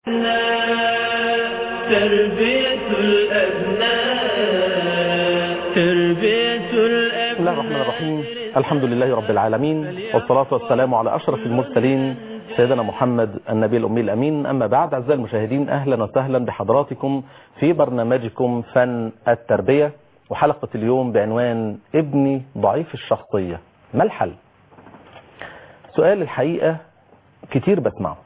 تربية الأبناء تربية الأبناء بسم الله الرحمن الرحيم الحمد لله رب العالمين والصلاة والسلام على أشرف المرسلين سيدنا محمد النبي الأمي الأمين أما بعد أعزائي المشاهدين أهلا وسهلا بحضراتكم في برنامجكم فن التربية وحلقة اليوم بعنوان ابني ضعيف الشخصية ما الحل؟ سؤال الحقيقة كتير بسمعه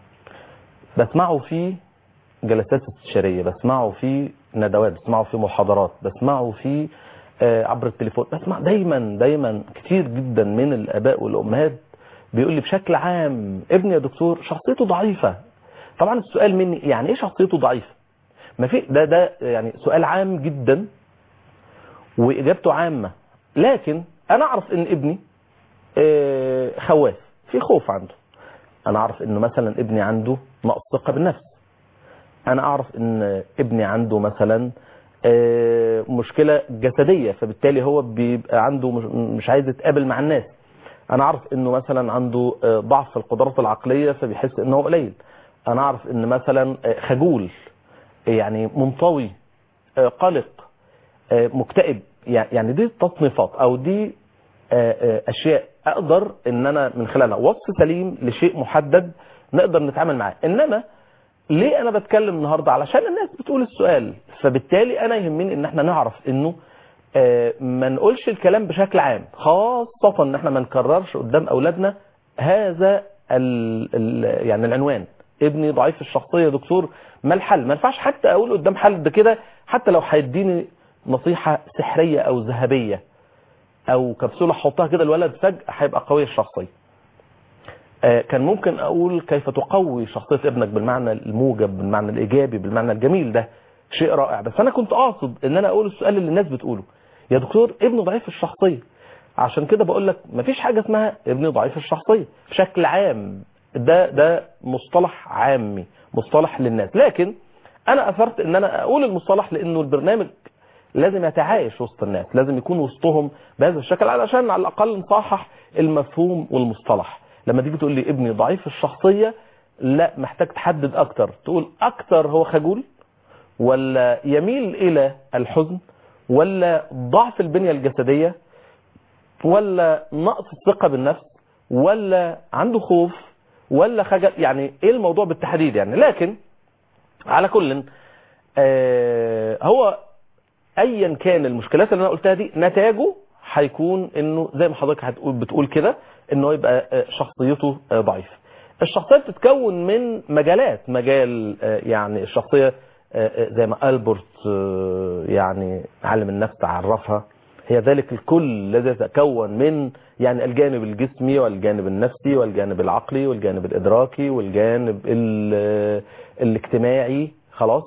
بسمعه في جلسات استشارية بسمعه في ندوات بسمعه في محاضرات بسمعه في آه، عبر التليفون بسمع دايما دايما كتير جدا من الآباء والأمهات بيقول لي بشكل عام ابني يا دكتور شخصيته ضعيفة طبعا السؤال مني يعني ايه شخصيته ضعيفة ما في ده ده يعني سؤال عام جدا واجابته عامة لكن انا اعرف ان ابني آه، خواف في خوف عنده انا اعرف انه مثلا ابني عنده نقص ثقة بالنفس انا اعرف ان ابني عنده مثلا آه، مشكلة جسدية فبالتالي هو بيبقى عنده مش- مش عايز يتقابل مع الناس انا اعرف انه مثلا عنده آه، ضعف في القدرات العقلية فبيحس انه قليل انا اعرف ان مثلا آه، خجول يعني منطوي آه، قلق آه، مكتئب يعني دي تصنيفات او دي آه، آه، اشياء اقدر ان انا من خلالها وصف سليم لشيء محدد نقدر نتعامل معاه انما ليه انا بتكلم النهارده علشان الناس بتقول السؤال فبالتالي انا يهمني ان احنا نعرف انه آه، ما نقولش الكلام بشكل عام خاصة ان احنا ما نكررش قدام اولادنا هذا ال ال يعني العنوان ابني ضعيف الشخصية يا دكتور ما الحل ما ينفعش حتى اقول قدام حد كده حتى لو هيديني نصيحة سحرية او ذهبية او كبسولة احطها كده الولد فجأة هيبقى قوي الشخصية آه، كان ممكن اقول كيف تقوي شخصية ابنك بالمعنى الموجب بالمعنى الايجابي بالمعنى الجميل ده شيء رائع بس انا كنت اقصد ان انا اقول السؤال اللي الناس بتقوله يا دكتور ابنه ضعيف الشخصية عشان كده بقول لك مفيش حاجة اسمها ابني ضعيف الشخصية بشكل عام ده ده مصطلح عامي مصطلح للناس لكن انا اثرت ان انا اقول المصطلح لانه البرنامج لازم يتعايش وسط الناس لازم يكون وسطهم بهذا الشكل علشان على الاقل نصحح المفهوم والمصطلح لما تيجي تقول لي ابني ضعيف الشخصية لا محتاج تحدد اكتر تقول اكتر هو خجول ولا يميل الى الحزن ولا ضعف البنية الجسدية ولا نقص الثقة بالنفس ولا عنده خوف ولا خجل يعني ايه الموضوع بالتحديد يعني لكن على كل آه هو ايا كان المشكلات اللي انا قلتها دي نتاجه هيكون انه زي ما حضرتك هتقول بتقول كده انه يبقى آه، شخصيته آه، ضعيفه الشخصيه بتتكون من مجالات مجال آه، يعني الشخصيه آه، آه، زي ما البرت آه، يعني عالم النفس عرفها هي ذلك الكل الذي يتكون من يعني الجانب الجسمي والجانب النفسي والجانب العقلي والجانب الادراكي والجانب ال- الاجتماعي خلاص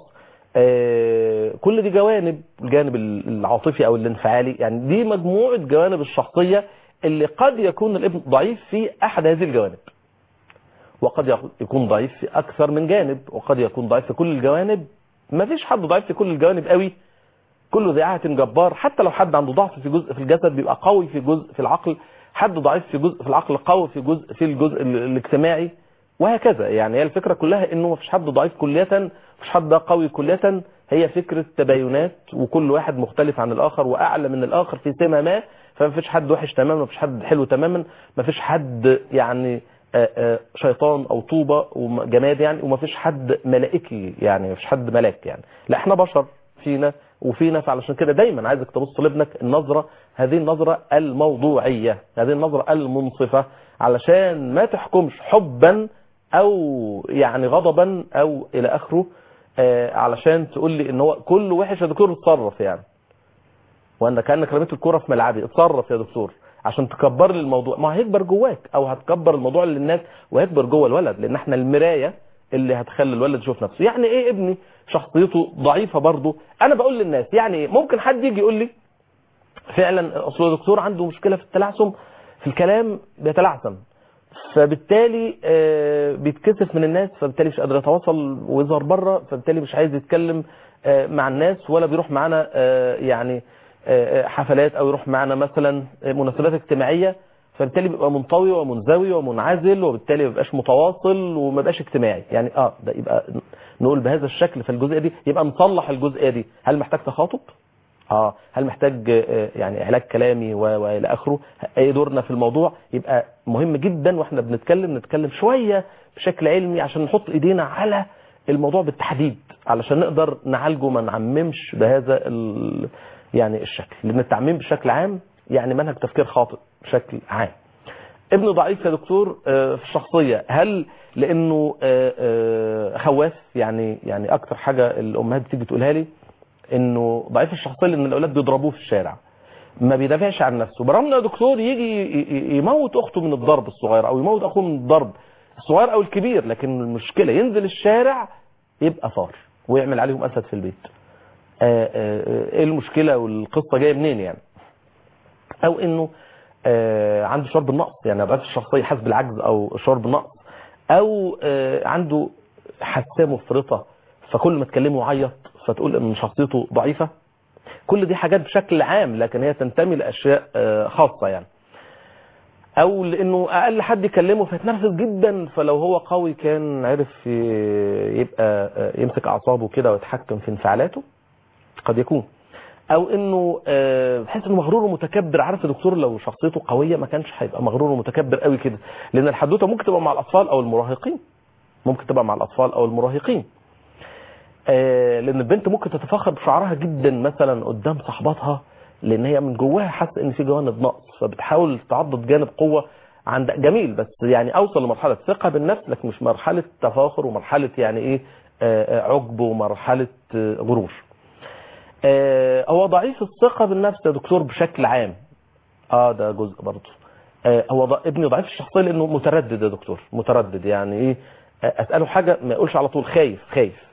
آه، كل دي جوانب الجانب العاطفي او الانفعالي يعني دي مجموعة جوانب الشخصية اللي قد يكون الابن ضعيف في احد هذه الجوانب وقد يكون ضعيف في اكثر من جانب وقد يكون ضعيف في كل الجوانب ما فيش حد ضعيف في كل الجوانب قوي كل ذي عهد جبار حتى لو حد عنده ضعف في جزء في الجسد بيبقى قوي في جزء في العقل حد ضعيف في جزء في العقل قوي في جزء في الجزء ال- الاجتماعي وهكذا يعني هي الفكرة كلها انه مفيش حد ضعيف كلية مفيش حد قوي كلية هي فكرة تباينات وكل واحد مختلف عن الاخر واعلى من الاخر في سمة ما فمفيش حد وحش تماما مفيش حد حلو تماما مفيش حد يعني آه، آه، شيطان او طوبة وجماد يعني ومفيش حد ملائكي يعني مفيش حد ملاك يعني لا احنا بشر فينا وفينا فعلشان كده دايما عايزك تبص لابنك النظرة هذه النظرة الموضوعية هذه النظرة المنصفة علشان ما تحكمش حبا او يعني غضبا او الى اخره آه علشان تقول لي ان هو كل وحش يا دكتور اتصرف يعني وان كانك رميت الكرة في ملعبي اتصرف يا دكتور عشان تكبر لي الموضوع ما هيكبر جواك او هتكبر الموضوع للناس وهيكبر جوه الولد لان احنا المرايه اللي هتخلي الولد يشوف نفسه يعني ايه ابني شخصيته ضعيفه برضه انا بقول للناس يعني ايه ممكن حد يجي يقول لي فعلا اصل الدكتور عنده مشكله في التلعثم في الكلام بيتلعثم فبالتالي آه، بيتكسف من الناس فبالتالي مش قادر يتواصل ويظهر بره فبالتالي مش عايز يتكلم آه، مع الناس ولا بيروح معانا آه، يعني آه، حفلات او يروح معانا مثلا مناسبات اجتماعيه فبالتالي بيبقى منطوي ومنزوي ومنعزل وبالتالي ما بيبقاش متواصل وما بيبقاش اجتماعي يعني اه ده يبقى نقول بهذا الشكل في الجزئيه دي يبقى نصلح الجزئيه دي هل محتاج تخاطب اه هل محتاج آه، يعني علاج كلامي و- والى اخره ايه دورنا في الموضوع يبقى مهم جدا واحنا بنتكلم نتكلم شويه بشكل علمي عشان نحط ايدينا على الموضوع بالتحديد علشان نقدر نعالجه ما نعممش بهذا ال... يعني الشكل لان التعميم بشكل عام يعني منهج تفكير خاطئ بشكل عام ابن ضعيف يا دكتور آه، في الشخصية هل لانه آه، آه، خواف يعني يعني اكتر حاجة الامهات بتيجي تقولها لي انه ضعيف الشخصية لان الاولاد بيضربوه في الشارع ما بيدافعش عن نفسه برغم ان يا دكتور يجي ي- ي- يموت اخته من الضرب الصغير او يموت اخوه من الضرب الصغير او الكبير لكن المشكلة ينزل الشارع يبقى فار ويعمل عليهم اسد في البيت آه، آه، ايه المشكلة والقصة جاية منين يعني او انه آه، عنده شعور بالنقص يعني ضعف الشخصيه حاسس بالعجز او شعور بالنقص او آه، عنده حساسيه مفرطه فكل ما تكلمه يعيط فتقول ان شخصيته ضعيفه كل دي حاجات بشكل عام لكن هي تنتمي لاشياء آه، خاصه يعني او لانه اقل حد يكلمه فيتنرفز جدا فلو هو قوي كان عرف ي- يبقى آه، يمسك اعصابه كده ويتحكم في انفعالاته قد يكون او انه آه، بحس انه مغرور ومتكبر عارف يا دكتور لو شخصيته قويه ما كانش هيبقى مغرور ومتكبر قوي كده لان الحدوته ممكن تبقى مع الاطفال او المراهقين ممكن تبقى مع الاطفال او المراهقين آه، لان البنت ممكن تتفخر بشعرها جدا مثلا قدام صاحباتها لان هي من جواها حاسه ان في جوانب نقص فبتحاول تعضد جانب قوه عند جميل بس يعني اوصل لمرحله ثقه بالنفس لكن مش مرحله تفاخر ومرحله يعني ايه آه، آه، عجب ومرحله آه، غرور آه، هو ضعيف الثقة بالنفس يا دكتور بشكل عام اه ده جزء برضه آه، هو ض- ابني ضعيف الشخصية لانه متردد يا دكتور متردد يعني ايه آه، اسأله حاجة ما يقولش على طول خايف خايف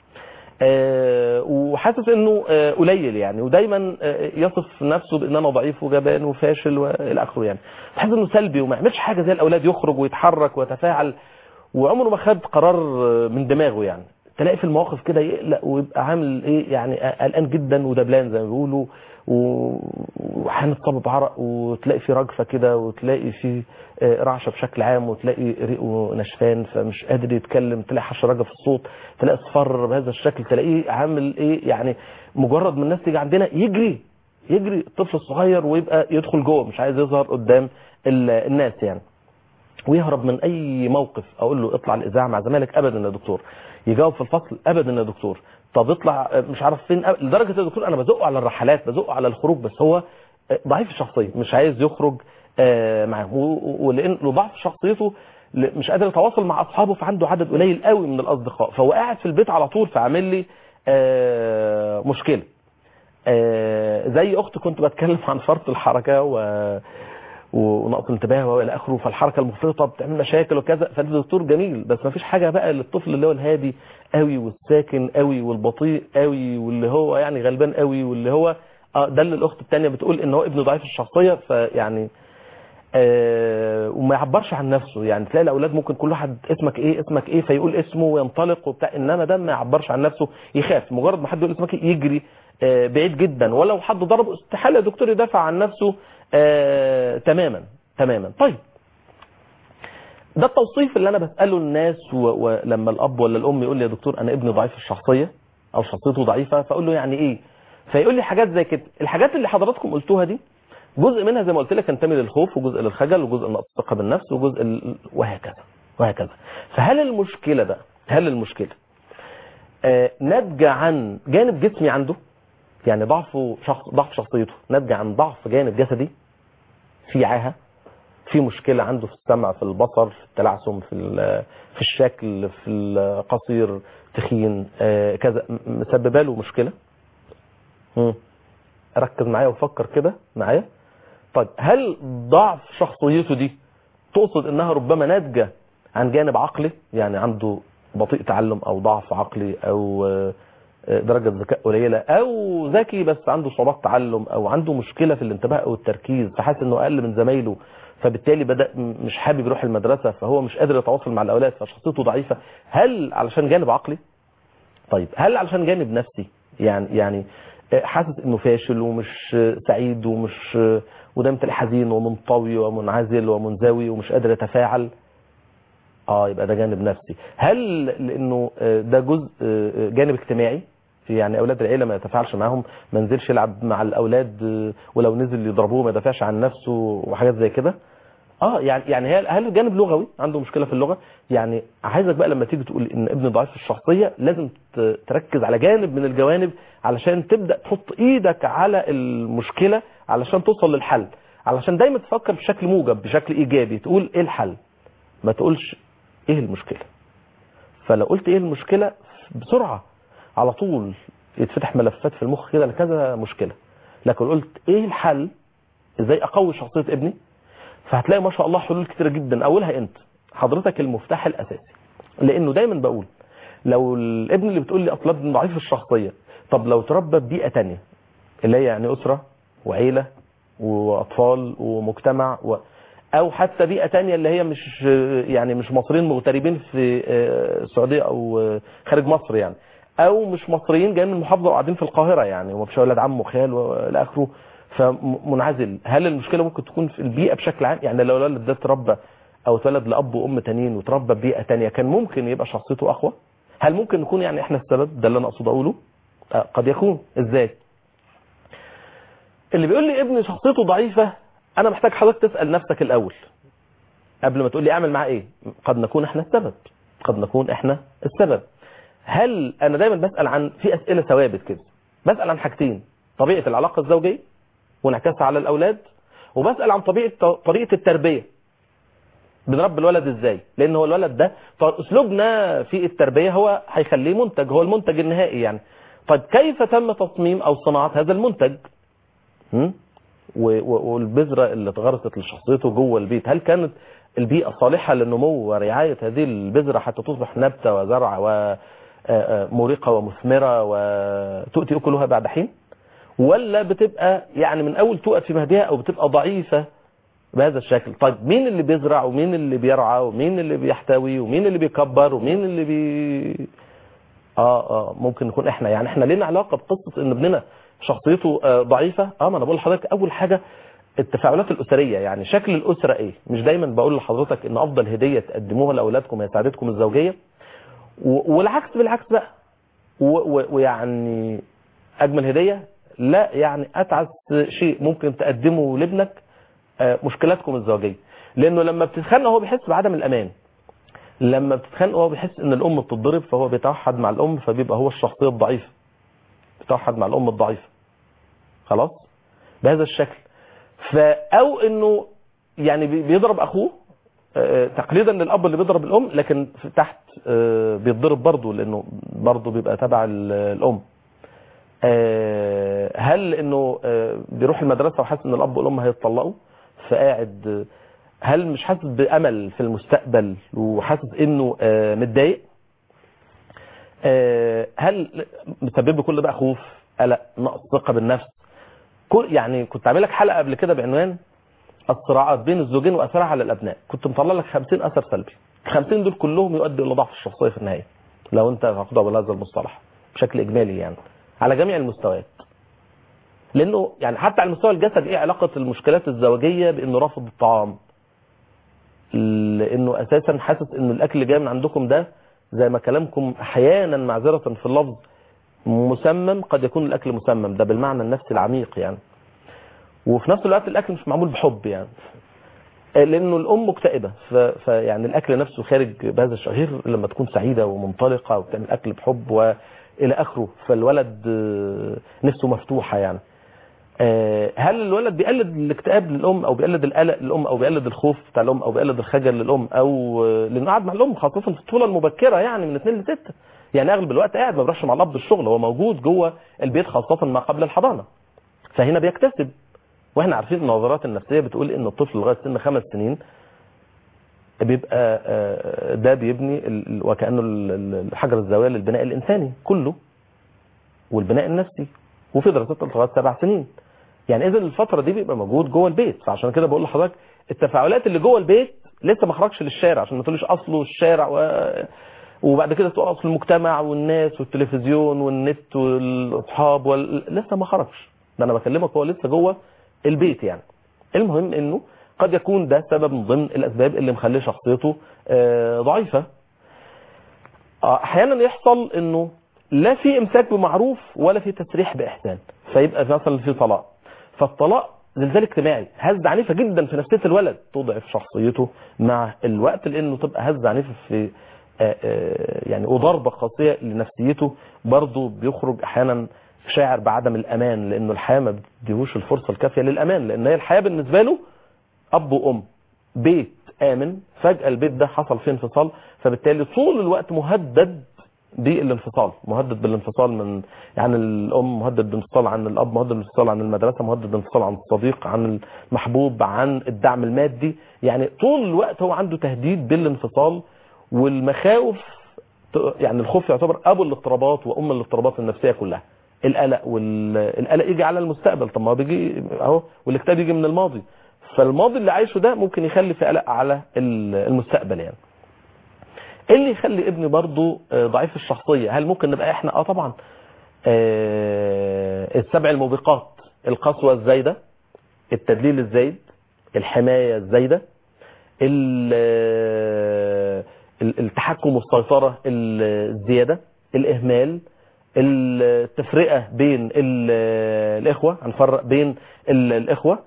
آه، وحاسس انه آه، قليل يعني ودايما آه، يصف نفسه بان انا ضعيف وجبان وفاشل والى اخره يعني حاسس انه سلبي وما يعملش حاجه زي الاولاد يخرج ويتحرك ويتفاعل وعمره ما خد قرار آه، من دماغه يعني تلاقي في المواقف كده يقلق ويبقى عامل ايه يعني قلقان جدا ودبلان زي ما بيقولوا و- وحانط طبب عرق وتلاقي في رجفه كده وتلاقي في آه، رعشه بشكل عام وتلاقي ريقه نشفان فمش قادر يتكلم تلاقي حشرجه في الصوت تلاقي اصفر بهذا الشكل تلاقيه عامل ايه يعني مجرد ما الناس تيجي عندنا يجري يجري الطفل الصغير ويبقى يدخل جوه مش عايز يظهر قدام ال- الناس يعني ويهرب من اي موقف اقول له اطلع الاذاعه مع زمالك ابدا يا دكتور يجاوب في الفصل ابدا يا دكتور طب اطلع مش عارف فين أب- لدرجه يا دكتور انا بزقه على الرحلات بزقه على الخروج بس هو ضعيف الشخصيه مش عايز يخرج آه، معاهم و- و- ولان له ضعف شخصيته ل- مش قادر يتواصل مع اصحابه فعنده عدد قليل قوي من الاصدقاء فهو قاعد في البيت على طول فعامل لي آه، مشكله آه، زي اخت كنت بتكلم عن فرط الحركه و ونقص انتباه والى اخره فالحركه المفرطه بتعمل مشاكل وكذا فده دكتور جميل بس ما فيش حاجه بقى للطفل اللي هو الهادي قوي والساكن قوي والبطيء قوي واللي هو يعني غلبان قوي واللي هو اه ده اللي الاخت الثانيه بتقول ان هو ابن ضعيف الشخصيه فيعني آه وما يعبرش عن نفسه يعني تلاقي الاولاد ممكن كل واحد اسمك ايه اسمك ايه فيقول اسمه وينطلق وبتاع انما ده ما يعبرش عن نفسه يخاف مجرد ما حد يقول اسمك إيه يجري آه بعيد جدا ولو حد ضربه استحاله يا دكتور يدافع عن نفسه آه تماما تماما طيب ده التوصيف اللي انا بساله الناس و- ولما الاب ولا الام يقول لي يا دكتور انا ابني ضعيف الشخصيه او شخصيته ضعيفه فاقول له يعني ايه فيقول لي حاجات زي كده الحاجات اللي حضراتكم قلتوها دي جزء منها زي ما قلت لك ينتمي للخوف وجزء للخجل وجزء لنقص الثقه بالنفس وجزء ال- وهكذا وهكذا فهل المشكله بقى هل المشكله آه ناتجه عن جانب جسمي عنده يعني ضعفه شخص ضعف شخصيته ناتجه عن ضعف جانب جسدي في عاهه في مشكلة عنده في السمع في البصر في التلعثم في ال- في الشكل في القصير تخين آه، كذا م- مسببه له مشكلة مم. ركز معايا وفكر كده معايا طيب هل ضعف شخصيته دي تقصد انها ربما ناتجة عن جانب عقلي يعني عنده بطيء تعلم او ضعف عقلي او آه، آه، درجة ذكاء قليلة او ذكي بس عنده صعوبات تعلم او عنده مشكلة في الانتباه او التركيز فحاسس انه اقل من زمايله فبالتالي بدأ م- مش حابب يروح المدرسة فهو مش قادر يتواصل مع الاولاد فشخصيته ضعيفة هل علشان جانب عقلي طيب هل علشان جانب نفسي يعني يعني آه، حاسس انه فاشل ومش آه، سعيد ومش آه، ودايما تلاقيه حزين ومنطوي ومنعزل ومنزوي ومش قادر يتفاعل اه يبقى ده جانب نفسي هل لانه آه، ده جزء آه، جانب اجتماعي في يعني اولاد العيله ما يتفاعلش معاهم ما نزلش يلعب مع الاولاد آه، ولو نزل يضربوه ما يدافعش عن نفسه وحاجات زي كده اه يعني يعني هل هل جانب لغوي عنده مشكله في اللغه يعني عايزك بقى لما تيجي تقول ان ابني ضعيف في الشخصيه لازم ت- تركز على جانب من الجوانب علشان تبدا تحط ايدك على المشكله علشان توصل للحل علشان دايما تفكر بشكل موجب بشكل ايجابي تقول ايه الحل ما تقولش ايه المشكله فلو قلت ايه المشكله بسرعه على طول يتفتح ملفات في المخ كده لكذا مشكله لكن قلت ايه الحل ازاي اقوي شخصيه ابني فهتلاقي ما شاء الله حلول كتيره جدا اولها انت حضرتك المفتاح الاساسي لانه دايما بقول لو الابن اللي بتقول لي اصل ابن ضعيف الشخصيه طب لو تربى ببيئه تانية اللي هي يعني اسره وعيله واطفال ومجتمع و... او حتى بيئه تانية اللي هي مش يعني مش مصريين مغتربين في آه، السعوديه او آه، خارج مصر يعني او مش مصريين جايين من المحافظه وقاعدين في القاهره يعني ومفيش اولاد عم وخال والى اخره فمنعزل هل المشكله ممكن تكون في البيئه بشكل عام يعني لو الولد ده اتربى او اتولد لاب وام تانيين وتربى ببيئه تانية كان ممكن يبقى شخصيته اقوى هل ممكن نكون يعني احنا السبب ده اللي انا اقصد اقوله آه، قد يكون ازاي اللي بيقول لي ابني شخصيته ضعيفه انا محتاج حضرتك تسال نفسك الاول قبل ما تقول لي اعمل معاه ايه قد نكون احنا السبب قد نكون احنا السبب هل انا دايما بسال عن في اسئله ثوابت كده بسال عن حاجتين طبيعه العلاقه الزوجيه وانعكاسها على الاولاد وبسال عن طبيعه طريقه التربيه بنربي الولد ازاي لان هو الولد ده طب اسلوبنا في التربيه هو هيخليه منتج هو المنتج النهائي يعني طيب كيف تم تصميم او صناعه هذا المنتج م? و- و- والبذره اللي اتغرست لشخصيته جوه البيت هل كانت البيئه صالحه للنمو ورعايه هذه البذره حتى تصبح نبته وزرع ومورقه ومثمره وتؤتي اكلها بعد حين ولا بتبقى يعني من اول تؤت في مهدها او بتبقى ضعيفه بهذا الشكل طيب مين اللي بيزرع ومين اللي بيرعى ومين اللي بيحتوي ومين اللي بيكبر ومين اللي بي اه اه ممكن نكون احنا يعني احنا لنا علاقه بقصه ان ابننا شخصيته آه ضعيفه اه ما انا بقول لحضرتك اول حاجه التفاعلات الاسريه يعني شكل الاسره ايه مش دايما بقول لحضرتك ان افضل هديه تقدموها لاولادكم هي سعادتكم الزوجيه و- والعكس بالعكس بقى و- و- ويعني اجمل هديه لا يعني اتعس شيء ممكن تقدمه لابنك آه، مشكلاتكم الزوجيه لانه لما بتتخانق هو بيحس بعدم الامان لما بتتخانق هو بيحس ان الام بتتضرب فهو بيتوحد مع الام فبيبقى هو الشخصيه الضعيفه بيتوحد مع الام الضعيفه خلاص بهذا الشكل فا او انه يعني بي- بيضرب اخوه آه، تقليدا للاب اللي بيضرب الام لكن في تحت آه، بيتضرب برضه لانه برضه بيبقى تبع ال- الام آه، هل انه آه، بيروح المدرسه وحاسس ان الاب والام هيتطلقوا فقاعد آه، هل مش حاسس بامل في المستقبل وحاسس انه آه، متضايق آه، هل مسبب له كل بقى خوف قلق نقص ثقه بالنفس كل يعني كنت عامل لك حلقه قبل كده بعنوان الصراعات بين الزوجين واثرها على الابناء كنت مطلع لك 50 اثر سلبي ال 50 دول كلهم يؤدوا الى ضعف الشخصيه في النهايه لو انت هتاخدها بهذا المصطلح بشكل اجمالي يعني على جميع المستويات لانه يعني حتى على المستوى الجسدي ايه علاقه المشكلات الزوجيه بانه رافض الطعام لانه اساسا حاسس ان الاكل اللي جاي من عندكم ده زي ما كلامكم احيانا معذره في اللفظ مسمم قد يكون الاكل مسمم ده بالمعنى النفسي العميق يعني وفي نفس الوقت الاكل مش معمول بحب يعني لانه الام مكتئبه ف- فيعني الاكل نفسه خارج بهذا الشيء غير لما تكون سعيده ومنطلقه وبتعمل اكل بحب والى اخره فالولد آه، نفسه مفتوحه يعني آه، هل الولد بيقلد الاكتئاب للام او بيقلد القلق للام او بيقلد الخوف بتاع الام او بيقلد الخجل للام او آه، لانه قاعد مع الام خاصه في الطفوله المبكره يعني من 2 ل 6 يعني اغلب الوقت قاعد ما بيروحش مع الاب الشغل هو موجود جوه البيت خاصه ما قبل الحضانه فهنا بيكتسب واحنا عارفين النظرات النفسيه بتقول ان الطفل لغايه سن خمس سنين بيبقى آه، ده بيبني ال- ال- وكانه ال- ال- الحجر الزاويه للبناء الانساني كله والبناء النفسي وفي دراسات لغايه سبع سنين يعني اذا الفتره دي بيبقى موجود جوه البيت فعشان كده بقول لحضرتك التفاعلات اللي جوه البيت لسه ما خرجش للشارع عشان ما تقوليش اصله الشارع و... وبعد كده تقف في المجتمع والناس والتلفزيون والنت والاصحاب وال... لسه ما خرجش ده انا بكلمك هو لسه جوه البيت يعني المهم انه قد يكون ده سبب من ضمن الاسباب اللي مخليه شخصيته آه، ضعيفه آه، احيانا يحصل انه لا في امساك بمعروف ولا في تسريح باحسان فيبقى مثلا في طلاق فالطلاق زلزال اجتماعي هزه عنيفه جدا في نفسيه الولد تضعف شخصيته مع الوقت لانه تبقى هزه عنيفه في آه، آه، يعني وضربه قاسيه لنفسيته برضه بيخرج احيانا شاعر بعدم الامان لانه الحياه ما بتديهوش الفرصه الكافيه للامان لان هي الحياه بالنسبه له اب وام بيت امن فجاه البيت ده حصل فيه انفصال فبالتالي طول الوقت مهدد بالانفصال مهدد بالانفصال من يعني الام مهدد بالانفصال عن الاب مهدد بالانفصال عن المدرسه مهدد بالانفصال عن الصديق عن المحبوب عن الدعم المادي يعني طول الوقت هو عنده تهديد بالانفصال والمخاوف يعني الخوف يعتبر ابو الاضطرابات وام الاضطرابات النفسيه كلها القلق والقلق يجي على المستقبل طب ما هو بيجي اهو والاكتئاب يجي من الماضي فالماضي اللي عايشه ده ممكن يخلي في قلق على المستقبل يعني ايه اللي يخلي ابني برضه ضعيف الشخصيه هل ممكن نبقى احنا اه طبعا آه السبع الموبقات القسوه الزايده التدليل الزايد الحمايه الزايده التحكم والسيطره الزياده الاهمال التفرقه بين الاخوه هنفرق بين الاخوه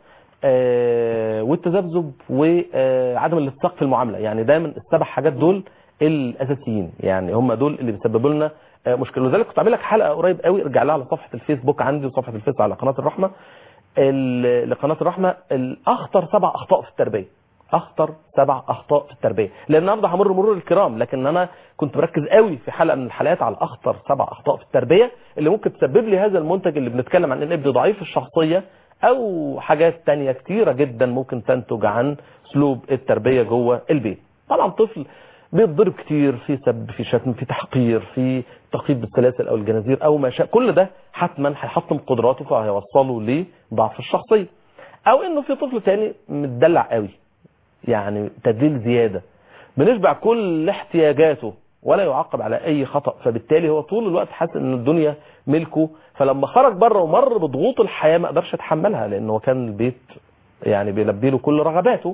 والتذبذب وعدم الاتفاق في المعامله يعني دايما السبع حاجات دول الاساسيين يعني هم دول اللي بيسببوا لنا مشكله لذلك كنت عامل لك حلقه قريب قوي ارجع لها على صفحه الفيسبوك عندي وصفحه الفيس على قناه الرحمه لقناه الرحمه الاخطر سبع اخطاء في التربيه اخطر سبع اخطاء في التربيه لان النهارده همر مرور الكرام لكن انا كنت مركز قوي في حلقه من الحلقات على اخطر سبع اخطاء في التربيه اللي ممكن تسبب لي هذا المنتج اللي بنتكلم عن ان ابني ضعيف الشخصيه او حاجات تانية كتيرة جدا ممكن تنتج عن اسلوب التربية جوه البيت طبعا طفل بيتضرب كتير في سب في شتم في تحقير في تقييد بالسلاسل او الجنازير او ما شاء كل ده حتما هيحطم قدراته فهيوصله لضعف الشخصية او انه في طفل تاني متدلع قوي يعني تدليل زيادة بنشبع كل احتياجاته ولا يعاقب على اي خطأ فبالتالي هو طول الوقت حاسس ان الدنيا ملكه فلما خرج بره ومر بضغوط الحياة ما قدرش يتحملها لانه كان البيت يعني بيلبي له كل رغباته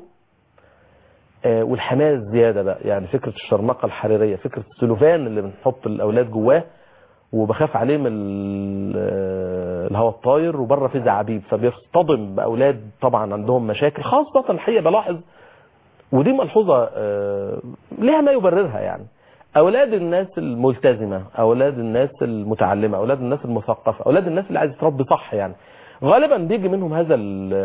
آه والحماية الزيادة بقى يعني فكرة الشرنقة الحريرية فكرة السلوفان اللي بنحط الاولاد جواه وبخاف عليه من الهواء الطاير وبره في زعابيب فبيصطدم باولاد طبعا عندهم مشاكل خاصة الحقيقة بلاحظ ودي ملحوظة آه ليها ما يبررها يعني اولاد الناس الملتزمه اولاد الناس المتعلمه اولاد الناس المثقفه اولاد الناس اللي عايز تربي صح يعني غالبا بيجي منهم هذا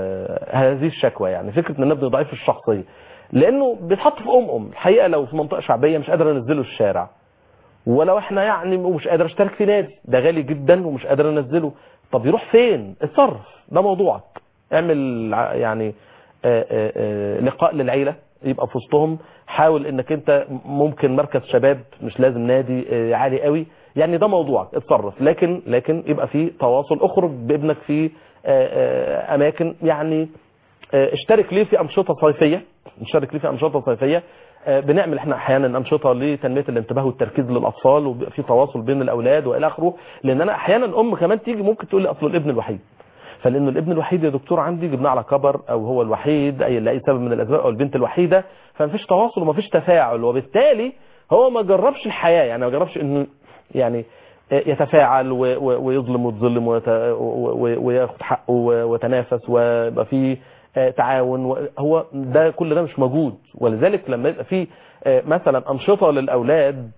هذه الشكوى يعني فكره ان الابن ضعيف الشخصيه لانه بيتحط في ام ام الحقيقه لو في منطقه شعبيه مش قادر انزله الشارع ولو احنا يعني ومش قادر اشترك في نادي ده غالي جدا ومش قادر انزله طب يروح فين اتصرف ده موضوعك اعمل يعني آآ آآ لقاء للعيله يبقى في وسطهم حاول انك انت ممكن مركز شباب مش لازم نادي عالي قوي يعني ده موضوعك اتصرف لكن لكن يبقى في تواصل اخرج بابنك في اماكن يعني اشترك ليه في انشطه صيفيه نشارك ليه في انشطه صيفيه بنعمل احنا احيانا انشطه لتنميه الانتباه والتركيز للاطفال وبيبقى في تواصل بين الاولاد والى اخره لان انا احيانا ام كمان تيجي ممكن تقول لي اصل الابن الوحيد فلانه الابن الوحيد يا دكتور عندي جبناه على كبر او هو الوحيد اي لاي سبب من الاسباب او البنت الوحيده فمفيش تواصل ومفيش تفاعل وبالتالي هو ما جربش الحياه يعني ما جربش انه يعني يتفاعل ويظلم ويتظلم وياخد حقه ويتنافس ويبقى فيه تعاون هو ده كل ده مش موجود ولذلك لما يبقى فيه مثلا انشطه للاولاد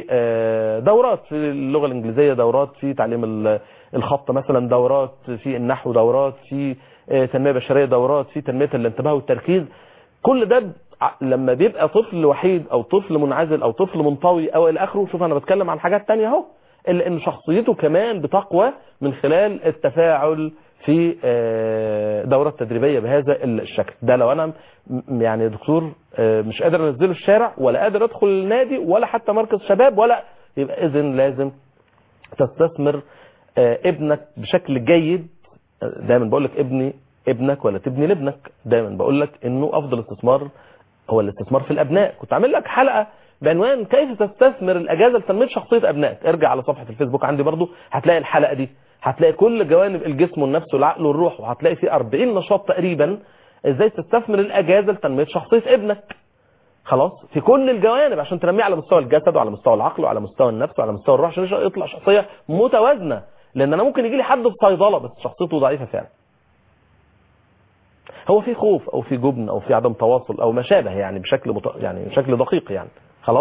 ودورات في اللغه الانجليزيه دورات في تعليم الخط مثلا دورات في النحو دورات في تنميه بشريه دورات في تنميه الانتباه والتركيز كل ده لما بيبقى طفل وحيد او طفل منعزل او طفل منطوي او الى اخره شوف انا بتكلم عن حاجات تانية اهو الا ان شخصيته كمان بتقوى من خلال التفاعل في دورات تدريبيه بهذا الشكل ده لو انا يعني يا دكتور مش قادر انزله الشارع ولا قادر ادخل النادي ولا حتى مركز شباب ولا يبقى اذن لازم تستثمر ابنك بشكل جيد دايما بقول لك ابني ابنك ولا تبني لابنك دايما بقول لك انه افضل استثمار هو الاستثمار في الابناء كنت عامل لك حلقه بعنوان كيف تستثمر الاجازه لتنميه شخصيه ابنائك ارجع على صفحه الفيسبوك عندي برضو هتلاقي الحلقه دي هتلاقي كل جوانب الجسم والنفس والعقل والروح وهتلاقي في 40 نشاط تقريبا ازاي تستثمر الاجازه لتنميه شخصيه ابنك خلاص في كل الجوانب عشان تنميه على مستوى الجسد وعلى مستوى العقل وعلى مستوى النفس وعلى مستوى الروح عشان يطلع شخصيه متوازنه لان انا ممكن يجي لي حد في صيدله بس شخصيته ضعيفه فعلا هو في خوف او في جبن او في عدم تواصل او ما شابه يعني بشكل مت... يعني بشكل دقيق يعني خلاص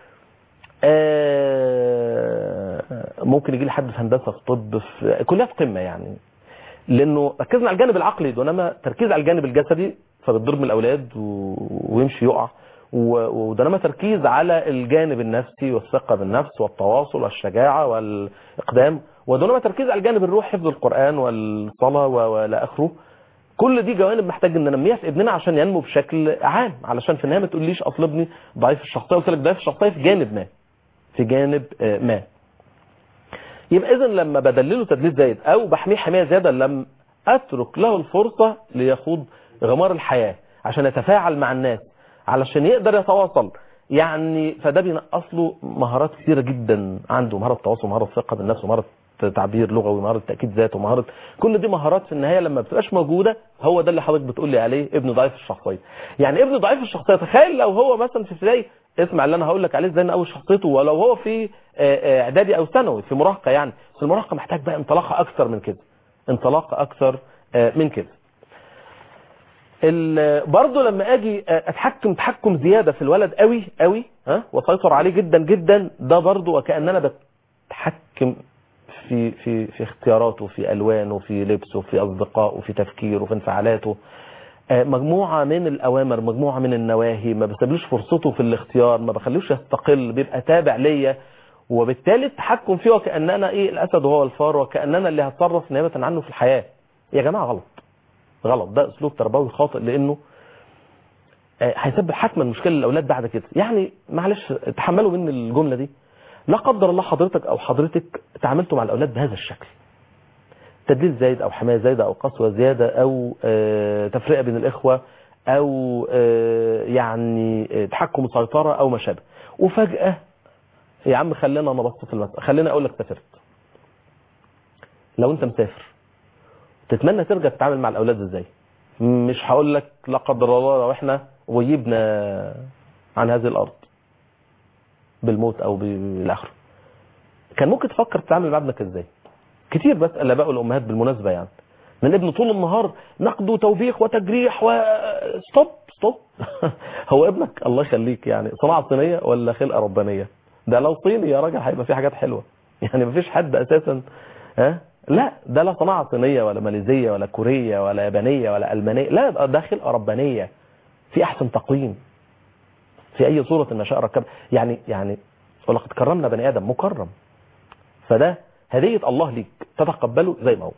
آه ممكن يجي لي حد في هندسه في طب في كلها في قمه يعني لانه ركزنا على الجانب العقلي دونما تركيز على الجانب الجسدي فبتضرب من الاولاد و... ويمشي يقع ودونما تركيز على الجانب النفسي والثقه بالنفس والتواصل والشجاعه والاقدام ودونما تركيز على الجانب الروح حفظ القران والصلاه والى اخره كل دي جوانب محتاج ان ننميها في ابننا عشان ينمو بشكل عام علشان في النهايه ما تقوليش اصل ابني ضعيف الشخصيه قلت لك ضعيف الشخصيه في جانب ما في جانب ما يبقى اذا لما بدلله تدليل زايد او بحميه حمايه زياده لم اترك له الفرصه ليخوض غمار الحياه عشان يتفاعل مع الناس علشان يقدر يتواصل يعني فده بينقص له مهارات كثيره جدا عنده مهاره تواصل مهاره ثقه بالنفس ومهاره تعبير لغوي مهاره تاكيد ذات ومهاره كل دي مهارات في النهايه لما بتبقاش موجوده هو ده اللي حضرتك بتقول لي عليه ابن ضعيف الشخصيه يعني ابن ضعيف الشخصيه تخيل لو هو مثلا في ابتدائي اسمع اللي انا هقول لك عليه ازاي نقوي شخصيته ولو هو في اعدادي او ثانوي في مراهقه يعني بس المراهقه محتاج بقى انطلاقه اكثر من كده انطلاقه اكثر من كده برضه لما اجي اتحكم تحكم زياده في الولد قوي قوي ها واسيطر عليه جدا جدا ده برضه وكاننا بتحكم في في في اختياراته في الوانه في لبسه في اصدقائه في تفكيره في انفعالاته مجموعه من الاوامر مجموعه من النواهي ما بسيبلوش فرصته في الاختيار ما بخلوش يستقل بيبقى تابع ليا وبالتالي التحكم فيه وكاننا ايه الاسد وهو الفار وكاننا اللي هتصرف نيابه عنه في الحياه يا جماعه غلط غلط ده اسلوب تربوي خاطئ لانه هيسبب حتما مشكله للاولاد بعد كده يعني معلش تحملوا مني الجمله دي لا قدر الله حضرتك او حضرتك تعاملتوا مع الاولاد بهذا الشكل تدليل زايد او حمايه زايده او قسوه زياده او تفرقه بين الاخوه او يعني تحكم سيطره او ما شابه وفجاه يا عم خلينا نبسط المساله خلينا اقول لك سافرت لو انت مسافر تتمنى ترجع تتعامل مع الاولاد ازاي مش هقول لك لا قدر الله لو احنا غيبنا عن هذه الارض بالموت او بالاخره كان ممكن تفكر تتعامل مع ابنك ازاي كتير بسال الاباء والامهات بالمناسبه يعني من ابن طول النهار نقد وتوبيخ وتجريح و ستوب ستوب هو ابنك الله يخليك يعني صناعه صينيه ولا خلقه ربانيه ده لو صيني يا راجل هيبقى في حاجات حلوه يعني مفيش حد اساسا ها لا ده لا صناعه صينيه ولا ماليزيه ولا كوريه ولا يابانيه ولا المانيه لا ده خلقه ربانيه في احسن تقويم في اي صوره ما شاء ركب يعني يعني ولقد كرمنا بني ادم مكرم فده هديه الله ليك تتقبله زي ما هو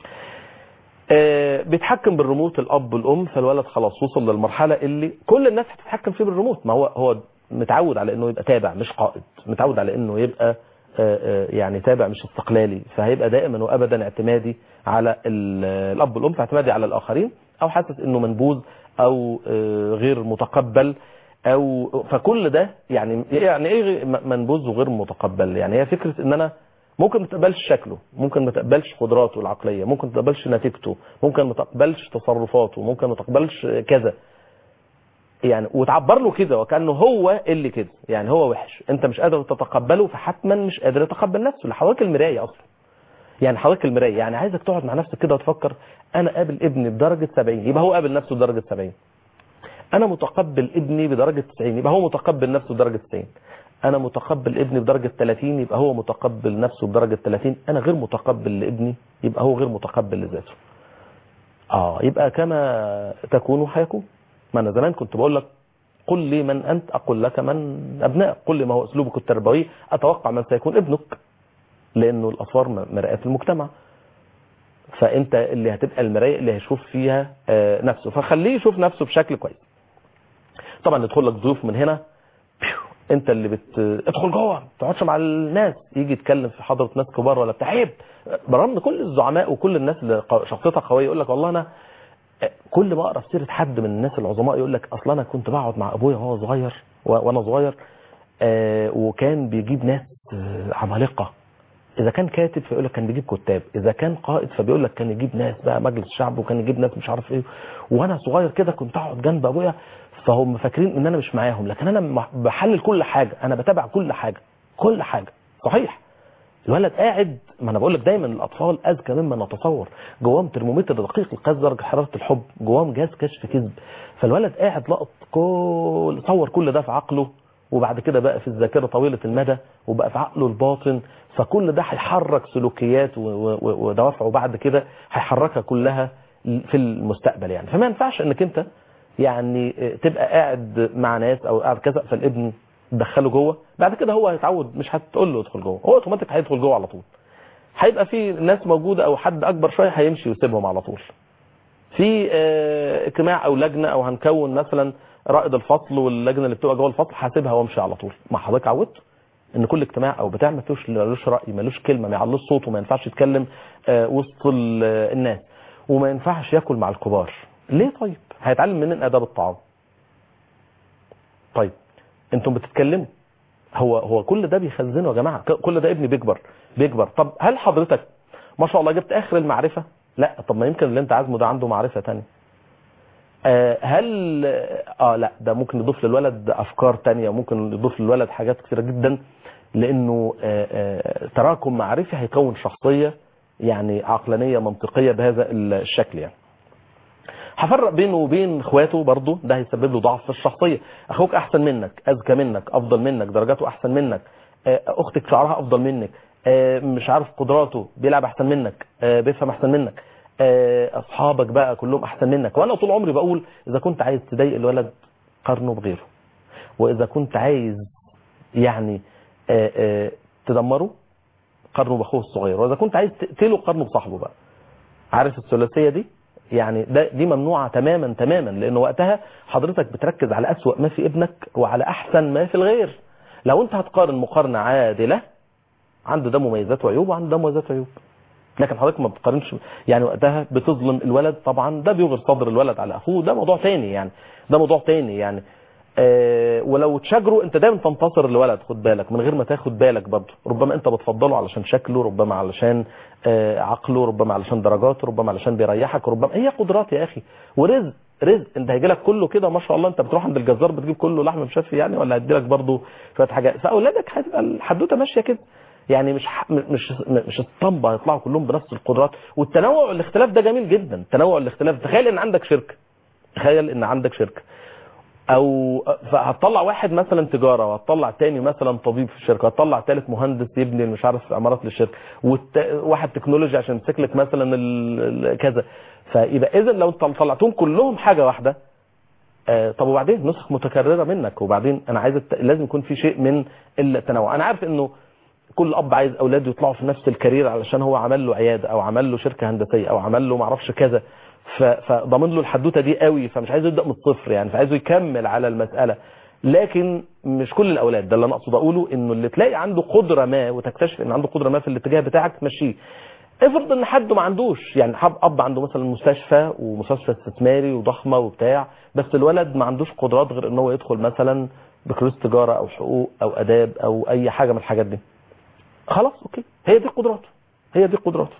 آه بيتحكم بالريموت الاب والام فالولد خلاص وصل للمرحله اللي كل الناس هتتحكم فيه بالريموت ما هو هو متعود على انه يبقى تابع مش قائد متعود على انه يبقى آه آه يعني تابع مش استقلالي فهيبقى دائما وابدا اعتمادي على الاب والام فاعتمادي على الاخرين او حاسس انه منبوذ او غير متقبل او فكل ده يعني يعني ايه منبوذ وغير متقبل يعني هي فكره ان انا ممكن ما تقبلش شكله ممكن ما تقبلش قدراته العقليه ممكن ما تقبلش نتيجته ممكن ما تقبلش تصرفاته ممكن ما تقبلش كذا يعني وتعبر له كده وكانه هو اللي كده يعني هو وحش انت مش قادر تتقبله فحتما مش قادر يتقبل نفسه لحضرتك المرايه اصلا يعني حضرتك المرايه يعني عايزك تقعد مع نفسك كده وتفكر انا قابل ابني بدرجه 70 يبقى هو قابل نفسه بدرجه 70 انا متقبل ابني بدرجه 90 يبقى هو متقبل نفسه بدرجه 90 انا متقبل ابني بدرجه 30 يبقى هو متقبل نفسه بدرجه 30 انا غير متقبل لابني يبقى هو غير متقبل لذاته اه يبقى كما تكون حيكون ما انا زمان كنت بقول لك قل لي من انت اقول لك من ابنائك قل لي ما هو اسلوبك التربوي اتوقع من سيكون ابنك لانه الاطفال مرآة المجتمع فانت اللي هتبقى المرايه اللي هيشوف فيها نفسه فخليه يشوف نفسه بشكل كويس طبعا يدخل لك ضيوف من هنا انت اللي بت ادخل جوه ما تقعدش مع الناس يجي يتكلم في حضره ناس كبار ولا بتاع عيب برغم ان كل الزعماء وكل الناس اللي شخصيتها قويه يقول لك والله انا كل ما اقرا في سيره حد من الناس العظماء يقول لك اصل انا كنت بقعد مع ابويا وهو صغير وانا صغير آه وكان بيجيب ناس آه عمالقه اذا كان كاتب فيقول لك كان بيجيب كتاب اذا كان قائد فبيقول لك كان يجيب ناس بقى مجلس شعب وكان يجيب ناس مش عارف ايه وانا صغير كده كنت اقعد جنب ابويا فهم فاكرين ان انا مش معاهم لكن انا م- بحلل كل حاجه انا بتابع كل حاجه كل حاجه صحيح الولد قاعد ما انا بقول لك دايما الاطفال اذكى مما نتصور جواهم ترمومتر دقيق لقياس درجه حراره الحب جواهم جهاز كشف كذب فالولد قاعد لقط كل صور كل ده في عقله وبعد كده بقى في الذاكره طويله المدى وبقى في عقله الباطن فكل ده هيحرك سلوكيات و- و- و- ودوافعه بعد كده هيحركها كلها في المستقبل يعني فما ينفعش انك انت يعني تبقى قاعد مع ناس او قاعد كذا فالابن تدخله جوه بعد كده هو هيتعود مش هتقول له ادخل جوه هو اوتوماتيك هيدخل جوه على طول هيبقى في ناس موجوده او حد اكبر شويه هيمشي ويسيبهم على طول في آه، اجتماع او لجنه او هنكون مثلا رائد الفصل واللجنه اللي بتبقى جوه الفصل هسيبها وامشي على طول ما حضرتك عودت ان كل اجتماع او بتاع ما فيهوش ملوش راي ملوش كلمه ما يعلوش صوته ما ينفعش يتكلم آه، وسط ال- آه، الناس وما ينفعش ياكل مع الكبار ليه طيب هيتعلم منين اداب الطعام طيب انتم بتتكلموا هو هو كل ده بيخزنه يا جماعه ك- كل ده ابني بيكبر بيكبر طب هل حضرتك ما شاء الله جبت اخر المعرفه لا طب ما يمكن اللي انت عازمه ده عنده معرفه تانية آه، هل اه لا ده ممكن يضيف للولد افكار تانية ممكن يضيف للولد حاجات كثيره جدا لانه آه، آه، تراكم معرفي هيكون شخصيه يعني عقلانيه منطقيه بهذا الشكل يعني هفرق بينه وبين اخواته برضه ده هيسبب له ضعف في الشخصيه اخوك احسن منك اذكى منك افضل منك درجاته احسن منك آه، اختك شعرها افضل منك آه، مش عارف قدراته بيلعب احسن منك آه، بيفهم احسن منك آه، اصحابك بقى كلهم احسن منك وانا طول عمري بقول اذا كنت عايز تضايق الولد قارنه بغيره واذا كنت عايز يعني آه، آه، تدمره قارنه باخوه الصغير واذا كنت عايز تقتله قارنه بصاحبه بقى عارف الثلاثيه دي يعني ده دي ممنوعه تماما تماما لان وقتها حضرتك بتركز على اسوأ ما في ابنك وعلى احسن ما في الغير لو انت هتقارن مقارنه عادله عنده ده مميزات وعيوب وعنده ده مميزات وعيوب لكن حضرتك ما بتقارنش يعني وقتها بتظلم الولد طبعا ده بيغر صدر الولد على اخوه ده موضوع تاني يعني ده موضوع تاني يعني آه ولو تشاجروا انت دايما تنتصر الولد خد بالك من غير ما تاخد بالك برضه ربما انت بتفضله علشان شكله ربما علشان آه عقله ربما علشان درجاته ربما علشان بيريحك ربما هي قدرات يا اخي ورزق رزق انت هيجي لك كله كده ما شاء الله انت بتروح عند الجزار بتجيب كله لحم مشفي يعني ولا هيدي لك برضه شويه حاجات فاولادك هتبقى الحدوته ماشيه كده يعني مش ح- مش مش الطنبه هيطلعوا كلهم بنفس القدرات والتنوع الاختلاف ده جميل جدا تنوع الاختلاف تخيل ان عندك شركه تخيل ان عندك شركه او فهتطلع واحد مثلا تجاره وهتطلع تاني مثلا طبيب في الشركه وهتطلع تالت مهندس يبني مش عارف عمارات للشركه وواحد تكنولوجي عشان يمسك لك مثلا ال- ال- كذا فيبقى اذا لو انت طلعتهم كلهم حاجه واحده آه، طب وبعدين نسخ متكرره منك وبعدين انا عايز الت- لازم يكون في شيء من التنوع انا عارف انه كل اب عايز اولاده يطلعوا في نفس الكارير علشان هو عمل له عياده او عمل له شركه هندسيه او عمل له معرفش كذا ف- فضامن له الحدوته دي قوي فمش عايزه يبدا من الصفر يعني فعايزه يكمل على المساله لكن مش كل الاولاد ده اللي انا اقصد اقوله انه اللي تلاقي عنده قدره ما وتكتشف ان عنده قدره ما في الاتجاه بتاعك تمشيه افرض ان حد ما عندوش يعني حب اب عنده مثلا مستشفى ومستشفى استثماري وضخمه وبتاع بس الولد ما عندوش قدرات غير ان هو يدخل مثلا بكالوريوس تجاره او حقوق او اداب او اي حاجه من الحاجات دي خلاص اوكي هي دي قدراته هي دي قدراته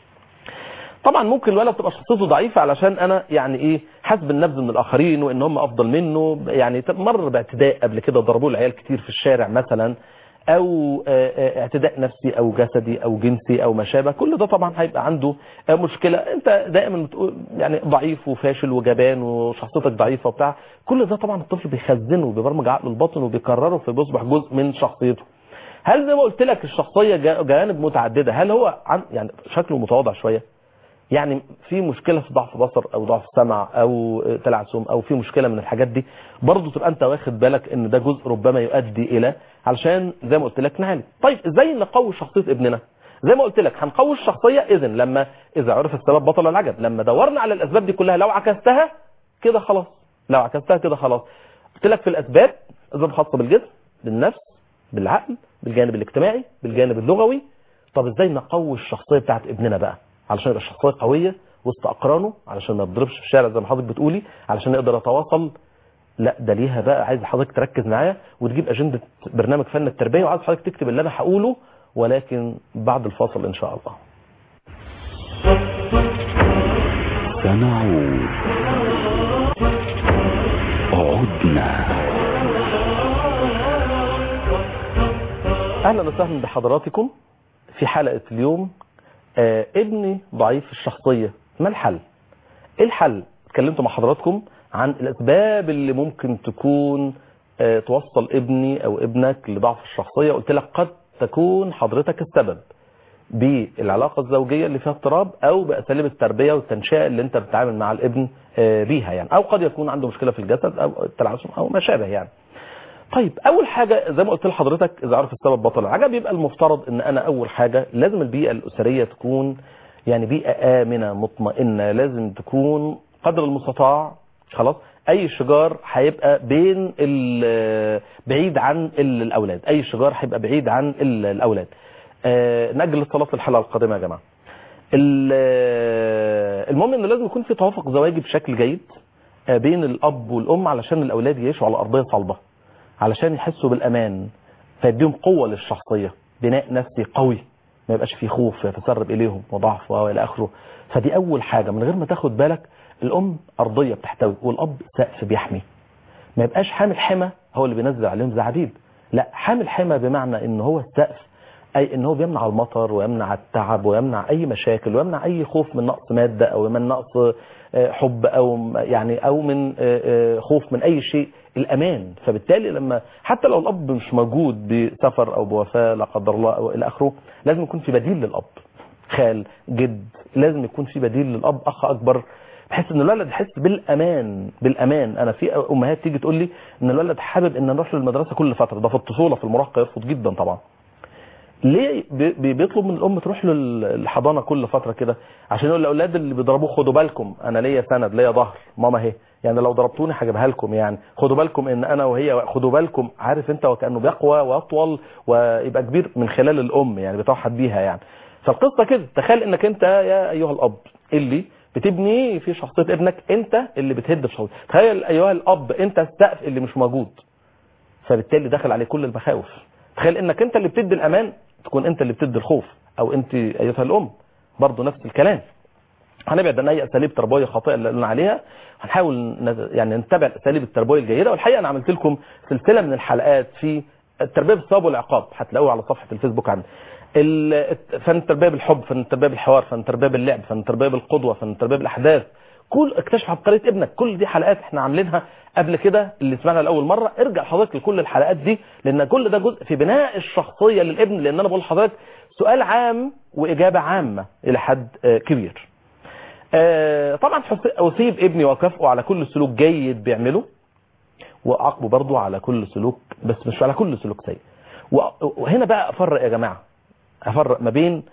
طبعا ممكن الولد تبقى شخصيته ضعيفه علشان انا يعني ايه حسب النبذ من الاخرين وان هم افضل منه يعني مر باعتداء قبل كده ضربوه العيال كتير في الشارع مثلا او آه، آه، اعتداء نفسي او جسدي او جنسي او ما شابه كل ده طبعا هيبقى عنده آه، مشكله انت دائما بتقول يعني ضعيف وفاشل وجبان وشخصيتك ضعيفه وبتاع كل ده طبعا الطفل بيخزنه وبيبرمج عقله الباطن وبيكرره فبيصبح جزء من شخصيته هل زي ما قلت لك الشخصيه جا- جوانب متعدده هل هو عن يعني شكله متواضع شويه يعني في مشكله في ضعف بصر او ضعف سمع او تلعثم او في مشكله من الحاجات دي برضه تبقى انت واخد بالك ان ده جزء ربما يؤدي الى علشان زي ما قلت لك نعالج طيب ازاي نقوي شخصيه ابننا زي ما قلت لك هنقوي الشخصيه اذا لما اذا عرف السبب بطل العجب لما دورنا على الاسباب دي كلها لو عكستها كده خلاص لو عكستها كده خلاص قلت لك في الاسباب اسباب خاصه بالجسم بالنفس بالعقل بالجانب الاجتماعي بالجانب اللغوي طب ازاي نقوي الشخصيه بتاعت ابننا بقى علشان يبقى الشخصيه قويه وسط اقرانه علشان ما يضربش في الشارع زي ما حضرتك بتقولي علشان يقدر يتواصل لا ده ليها بقى عايز حضرتك تركز معايا وتجيب اجنده برنامج فن التربيه وعايز حضرتك تكتب اللي انا هقوله ولكن بعد الفاصل ان شاء الله سنعود عدنا اهلا وسهلا بحضراتكم في حلقه اليوم آه ابني ضعيف الشخصيه ما الحل ايه الحل اتكلمت مع حضراتكم عن الاسباب اللي ممكن تكون آه توصل ابني او ابنك لضعف الشخصيه قلت لك قد تكون حضرتك السبب بالعلاقه الزوجيه اللي فيها اضطراب او باساليب التربيه والتنشئه اللي انت بتتعامل مع الابن آه بيها يعني او قد يكون عنده مشكله في الجسد او التلعثم او ما شابه يعني طيب اول حاجه زي ما قلت لحضرتك اذا عرف السبب بطل العجب يبقى المفترض ان انا اول حاجه لازم البيئه الاسريه تكون يعني بيئه امنه مطمئنه لازم تكون قدر المستطاع خلاص اي شجار هيبقى بين بعيد عن الاولاد اي شجار هيبقى بعيد عن الاولاد آه ناجل الصلاه الحلقه القادمه يا جماعه المهم ان لازم يكون في توافق زواجي بشكل جيد آه بين الاب والام علشان الاولاد يعيشوا على ارضيه صلبه علشان يحسوا بالامان فيديهم قوه للشخصيه بناء نفسي قوي ما يبقاش فيه خوف يتسرب اليهم وضعف والى اخره فدي اول حاجه من غير ما تاخد بالك الام ارضيه بتحتوي والاب سقف بيحمي ما يبقاش حامل حمى هو اللي بينزل عليهم زعابيب لا حامل حمى بمعنى ان هو السقف اي ان هو بيمنع المطر ويمنع التعب ويمنع اي مشاكل ويمنع اي خوف من نقص ماده او من نقص حب او يعني او من خوف من اي شيء الامان فبالتالي لما حتى لو الاب مش موجود بسفر او بوفاه لا قدر الله او الى اخره لازم يكون في بديل للاب خال جد لازم يكون في بديل للاب اخ اكبر بحيث ان الولد يحس بالامان بالامان انا في امهات تيجي تقول لي ان الولد حابب ان نروح للمدرسه كل فتره ده في الطفوله في المراهقه يرفض جدا طبعا ليه بيطلب من الام تروح له الحضانه كل فتره كده عشان يقول الاولاد اللي بيضربوه خدوا بالكم انا ليا سند ليا ظهر ماما اهي يعني لو ضربتوني هجيبها لكم يعني خدوا بالكم ان انا وهي خدوا بالكم عارف انت وكانه بيقوى واطول ويبقى كبير من خلال الام يعني بيتوحد بيها يعني فالقصه كده تخيل انك انت يا ايها الاب اللي بتبني في شخصيه ابنك انت اللي بتهد في شخصيته تخيل ايها الاب انت السقف اللي مش موجود فبالتالي داخل عليه كل المخاوف تخيل انك انت اللي بتدي الامان تكون انت اللي بتدي الخوف او انت ايتها الام برضه نفس الكلام هنبعد عن اي اساليب تربويه خاطئه اللي قلنا عليها هنحاول يعني نتبع الاساليب التربويه الجيده والحقيقه انا عملت لكم سلسله من الحلقات في التربيه بالثواب والعقاب هتلاقوها على صفحه الفيسبوك عندي فن التربيه بالحب فن التربيه بالحوار فن التربيه باللعب فن التربيه بالقدوه فن التربيه بالاحداث كل اكتشف عبقريه ابنك كل دي حلقات احنا عاملينها قبل كده اللي سمعنا لاول مره ارجع حضرتك لكل الحلقات دي لان كل ده جزء في بناء الشخصيه للابن لان انا بقول لحضرتك سؤال عام واجابه عامه الى حد كبير طبعا اسيب ابني واكافئه على كل سلوك جيد بيعمله واعاقبه برضه على كل سلوك بس مش على كل سلوك سيء وهنا بقى افرق يا جماعه افرق ما بين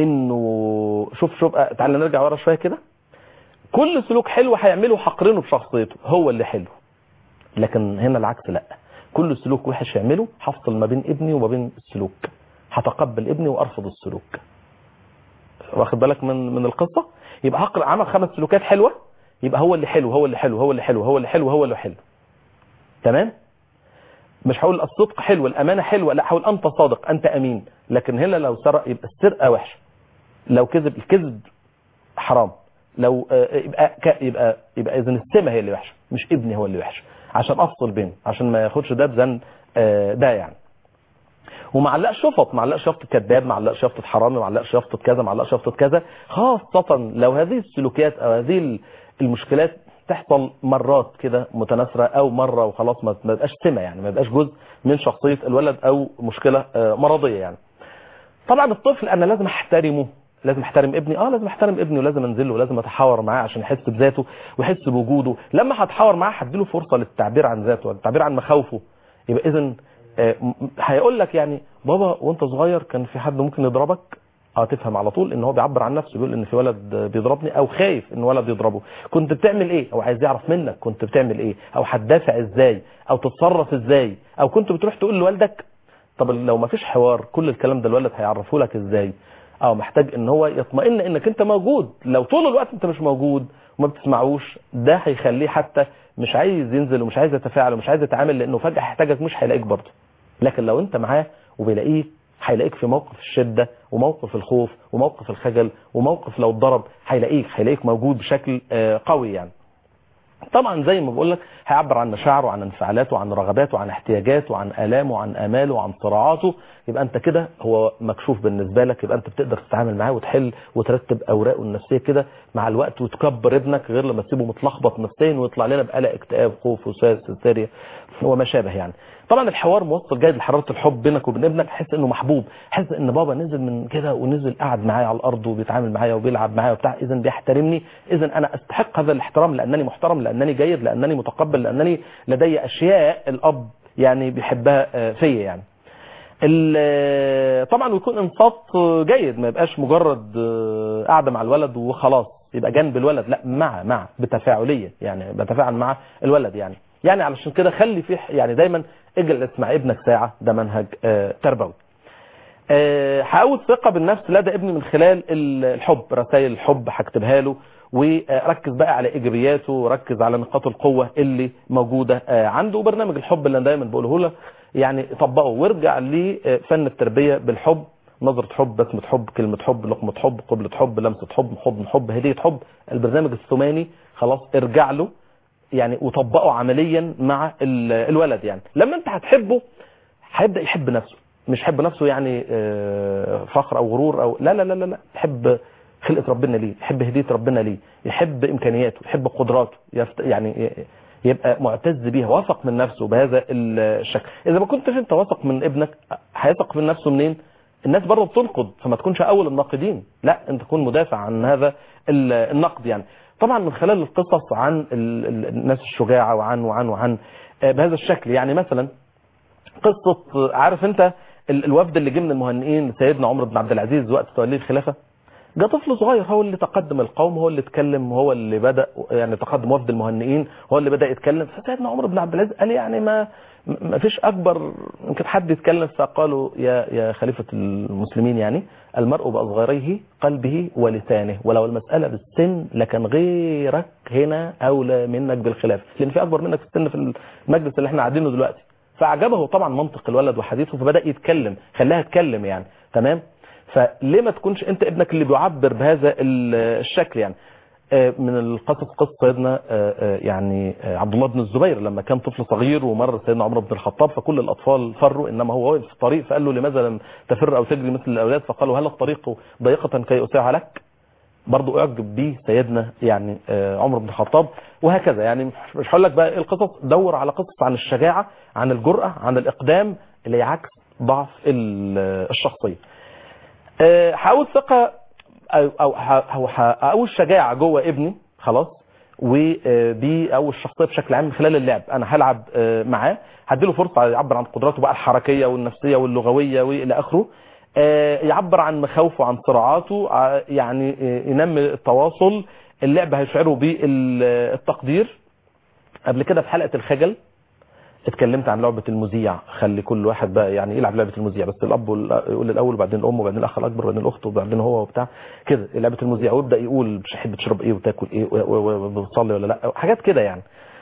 انه شوف شوف تعالى نرجع ورا شويه كده كل سلوك حلو هيعمله حقرنه بشخصيته هو اللي حلو لكن هنا العكس لا كل سلوك وحش يعمله هفصل ما بين ابني وما بين السلوك هتقبل ابني وارفض السلوك واخد بالك من من القصه يبقى هقر عمل خمس سلوكات حلوه يبقى هو اللي حلو هو اللي حلو هو اللي حلو هو اللي حلو هو اللي حلو تمام مش هقول الصدق حلو الامانه حلوه لا هقول انت صادق انت امين لكن هنا لو سرق يبقى السرقه وحشه لو كذب الكذب حرام لو يبقى يبقى يبقى اذا السمه هي اللي وحشه مش ابني هو اللي وحش عشان افصل بينه عشان ما ياخدش ده بذن ده يعني وما علقش شفط ما علقش شفطه كذاب ما علقش شفطه حرامي ما علقش شفطه كذا ما علقش شفطه كذا خاصه لو هذه السلوكيات او هذه المشكلات تحصل مرات كده متناثره او مره وخلاص ما يبقاش سمه يعني ما يبقاش جزء من شخصيه الولد او مشكله مرضيه يعني طبعا الطفل انا لازم احترمه لازم احترم ابني اه لازم احترم ابني ولازم انزل له ولازم اتحاور معاه عشان يحس بذاته ويحس بوجوده لما هتحاور معاه هديله فرصه للتعبير عن ذاته والتعبير عن مخاوفه يبقى اذا هيقول لك يعني بابا وانت صغير كان في حد ممكن يضربك اه تفهم على طول ان هو بيعبر عن نفسه بيقول ان في ولد بيضربني او خايف ان ولد يضربه كنت بتعمل ايه او عايز يعرف منك كنت بتعمل ايه او هتدافع ازاي او تتصرف ازاي او كنت بتروح تقول لوالدك طب لو ما فيش حوار كل الكلام ده الولد هيعرفه لك ازاي اه محتاج ان هو يطمئن انك انت موجود لو طول الوقت انت مش موجود وما بتسمعوش ده هيخليه حتى مش عايز ينزل ومش عايز يتفاعل ومش عايز يتعامل لانه فجاه هيحتاجك مش هيلاقيك برضه لكن لو انت معاه وبيلاقيك هيلاقيك في موقف الشده وموقف الخوف وموقف الخجل وموقف لو اتضرب هيلاقيك هيلاقيك موجود بشكل آه، قوي يعني طبعا زي ما بقول لك هيعبر عن مشاعره وعن انفعالاته وعن رغباته وعن احتياجاته وعن الامه وعن اماله وعن صراعاته يبقى انت كده هو مكشوف بالنسبه لك يبقى انت بتقدر تتعامل معاه وتحل وترتب اوراقه النفسيه كده مع الوقت وتكبر ابنك غير لما تسيبه متلخبط نفسيا ويطلع لنا بقلق اكتئاب خوف وساس هستيريا وما شابه يعني طبعا الحوار موصل جيد لحراره الحب بينك وبين ابنك حس انه محبوب حس ان بابا نزل من كده ونزل قعد معايا على الارض وبيتعامل معايا وبيلعب معايا وبتاع اذا بيحترمني اذا انا استحق هذا الاحترام لانني محترم لانني جيد لانني متقبل لانني لدي اشياء الاب يعني بيحبها آه، فيا يعني ال- طبعا ويكون انصات جيد ما يبقاش مجرد آه، قاعده مع الولد وخلاص يبقى جنب الولد لا مع مع بتفاعليه يعني بتفاعل مع الولد يعني يعني علشان كده خلي فيه يعني دايما اجلس مع ابنك ساعه ده منهج آه، تربوي آه، هقود ثقة بالنفس لدى ابني من خلال ال- الحب رسائل الحب هكتبها له وركز بقى على ايجابياته وركز على نقاط القوة اللي موجودة آه، عنده وبرنامج الحب اللي انا دايما بقوله لك يعني طبقه وارجع لفن التربية بالحب نظرة حب بسمة حب كلمة حب لقمة حب قبلة حب لمسة حب حضن حب هدية حب البرنامج الثماني خلاص ارجع له يعني وطبقه عمليا مع ال- الولد يعني لما انت هتحبه هيبدا يحب نفسه مش يحب نفسه يعني آه، فخر او غرور او لا لا لا لا لا يحب خلقه ربنا ليه يحب هديه ربنا ليه يحب امكانياته يحب قدراته يفت... يعني ي- يبقى معتز بيها واثق من نفسه بهذا ال- الشكل اذا ما كنتش انت واثق من ابنك هيثق من نفسه منين الناس برضه بتنقد فما تكونش اول الناقدين لا انت تكون مدافع عن هذا ال- النقد يعني طبعا من خلال القصص عن ال- ال- الناس الشجاعه وعن وعن وعن آه، بهذا الشكل يعني مثلا قصه عارف انت ال- الوفد اللي جه من المهنئين لسيدنا عمر بن عبد العزيز وقت توليه الخلافه جاء طفل صغير هو اللي تقدم القوم هو اللي اتكلم هو اللي بدا يعني تقدم وفد المهنئين هو اللي بدا يتكلم فسيدنا عمر بن عبد العزيز قال يعني ما ما فيش اكبر يمكن حد يتكلم فقالوا يا يا خليفه المسلمين يعني المرء باصغريه قلبه ولسانه ولو المساله بالسن لكن غيرك هنا اولى منك بالخلاف لان في اكبر منك في السن في المجلس اللي احنا قاعدينه دلوقتي فاعجبه طبعا منطق الولد وحديثه فبدا يتكلم خلاها تتكلم يعني تمام فليه ما تكونش انت ابنك اللي بيعبر بهذا ال- الشكل يعني آه، من القصص قصه سيدنا آه، آه، يعني آه، عبد الله بن الزبير لما كان طفل صغير ومر سيدنا عمر بن الخطاب فكل الاطفال فروا انما هو واقف في الطريق فقال له لماذا لم تفر او تجري مثل الاولاد فقالوا هل الطريق ضيقه كي اسعى لك برضو اعجب به سيدنا يعني آه، عمر بن الخطاب وهكذا يعني مش- مش هقول لك بقى ايه القصص دور على قصص عن الشجاعه عن الجرأه عن الاقدام اللي هي عكس ضعف ال- الشخصيه آه، هقول ثقه او او ه- او ه- اقول شجاعه جوه ابني خلاص ودي او الشخصيه بشكل عام من خلال اللعب انا هلعب آه، معاه هديله فرصه يعبر عن قدراته بقى الحركيه والنفسيه واللغويه والى اخره آه، يعبر عن مخاوفه عن صراعاته ع- يعني آه، ينمي التواصل اللعب هيشعره بالتقدير قبل كده في حلقه الخجل اتكلمت عن لعبه المذيع خلي كل واحد بقى يعني يلعب لعبه المذيع بس الاب وال- يقول الاول وبعدين الام وبعدين الاخ الاكبر وبعدين الاخت وبعدين هو وبتاع كده لعبه المذيع ويبدا يقول بتحب تشرب ايه وتاكل ايه و- و- وبتصلي ولا لا حاجات كده يعني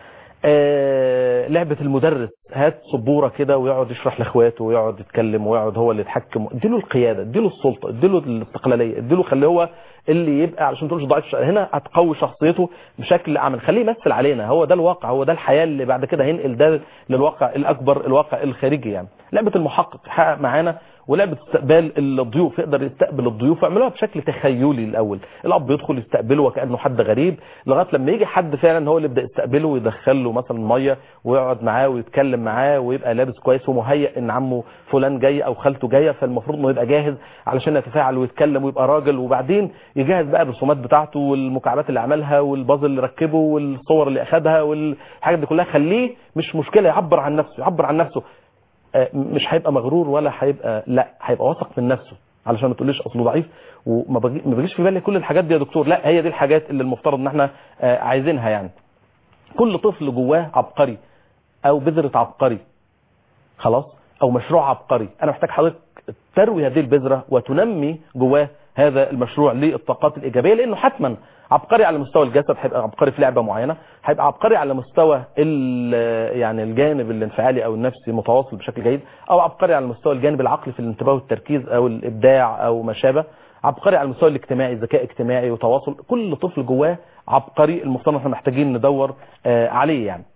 آه لعبة المدرس هات سبورة كده ويقعد يشرح لاخواته ويقعد يتكلم ويقعد هو اللي يتحكم اديله القيادة اديله السلطة اديله الاستقلالية اديله خليه هو اللي يبقى علشان تقولش ضعيف هنا هتقوي شخصيته بشكل عمل خليه يمثل علينا هو ده الواقع هو ده الحياة اللي بعد كده هينقل ده للواقع الاكبر الواقع الخارجي يعني لعبة المحقق يحقق معانا ولعبه استقبال الضيوف يقدر يستقبل الضيوف يعملوها بشكل تخيلي الاول الاب يدخل يستقبله وكانه حد غريب لغايه لما يجي حد فعلا هو اللي يبدا يستقبله ويدخل له مثلا ميه ويقعد معاه ويتكلم معاه ويبقى لابس كويس ومهيئ ان عمه فلان جاي او خالته جايه فالمفروض انه يبقى جاهز علشان يتفاعل ويتكلم ويبقى راجل وبعدين يجهز بقى الرسومات بتاعته والمكعبات اللي عملها والبازل اللي ركبه والصور اللي اخدها والحاجات دي كلها خليه مش مشكله يعبر عن نفسه يعبر عن نفسه آه، مش هيبقى مغرور ولا هيبقى لا هيبقى واثق من نفسه علشان ما تقوليش اصله ضعيف وما بجي- ما بيجيش في بالي كل الحاجات دي يا دكتور لا هي دي الحاجات اللي المفترض ان احنا آه، عايزينها يعني كل طفل جواه عبقري او بذرة عبقري خلاص او مشروع عبقري انا محتاج حضرتك تروي هذه البذرة وتنمي جواه هذا المشروع للطاقات الايجابيه لانه حتما عبقري على مستوى الجسد هيبقى عبقري في لعبه معينه هيبقى عبقري على مستوى ال- يعني الجانب الانفعالي او النفسي متواصل بشكل جيد او عبقري على مستوى الجانب العقلي في الانتباه والتركيز او الابداع او ما شابه عبقري على المستوى الاجتماعي ذكاء اجتماعي وتواصل كل طفل جواه عبقري المفترض احنا محتاجين ندور آه، عليه يعني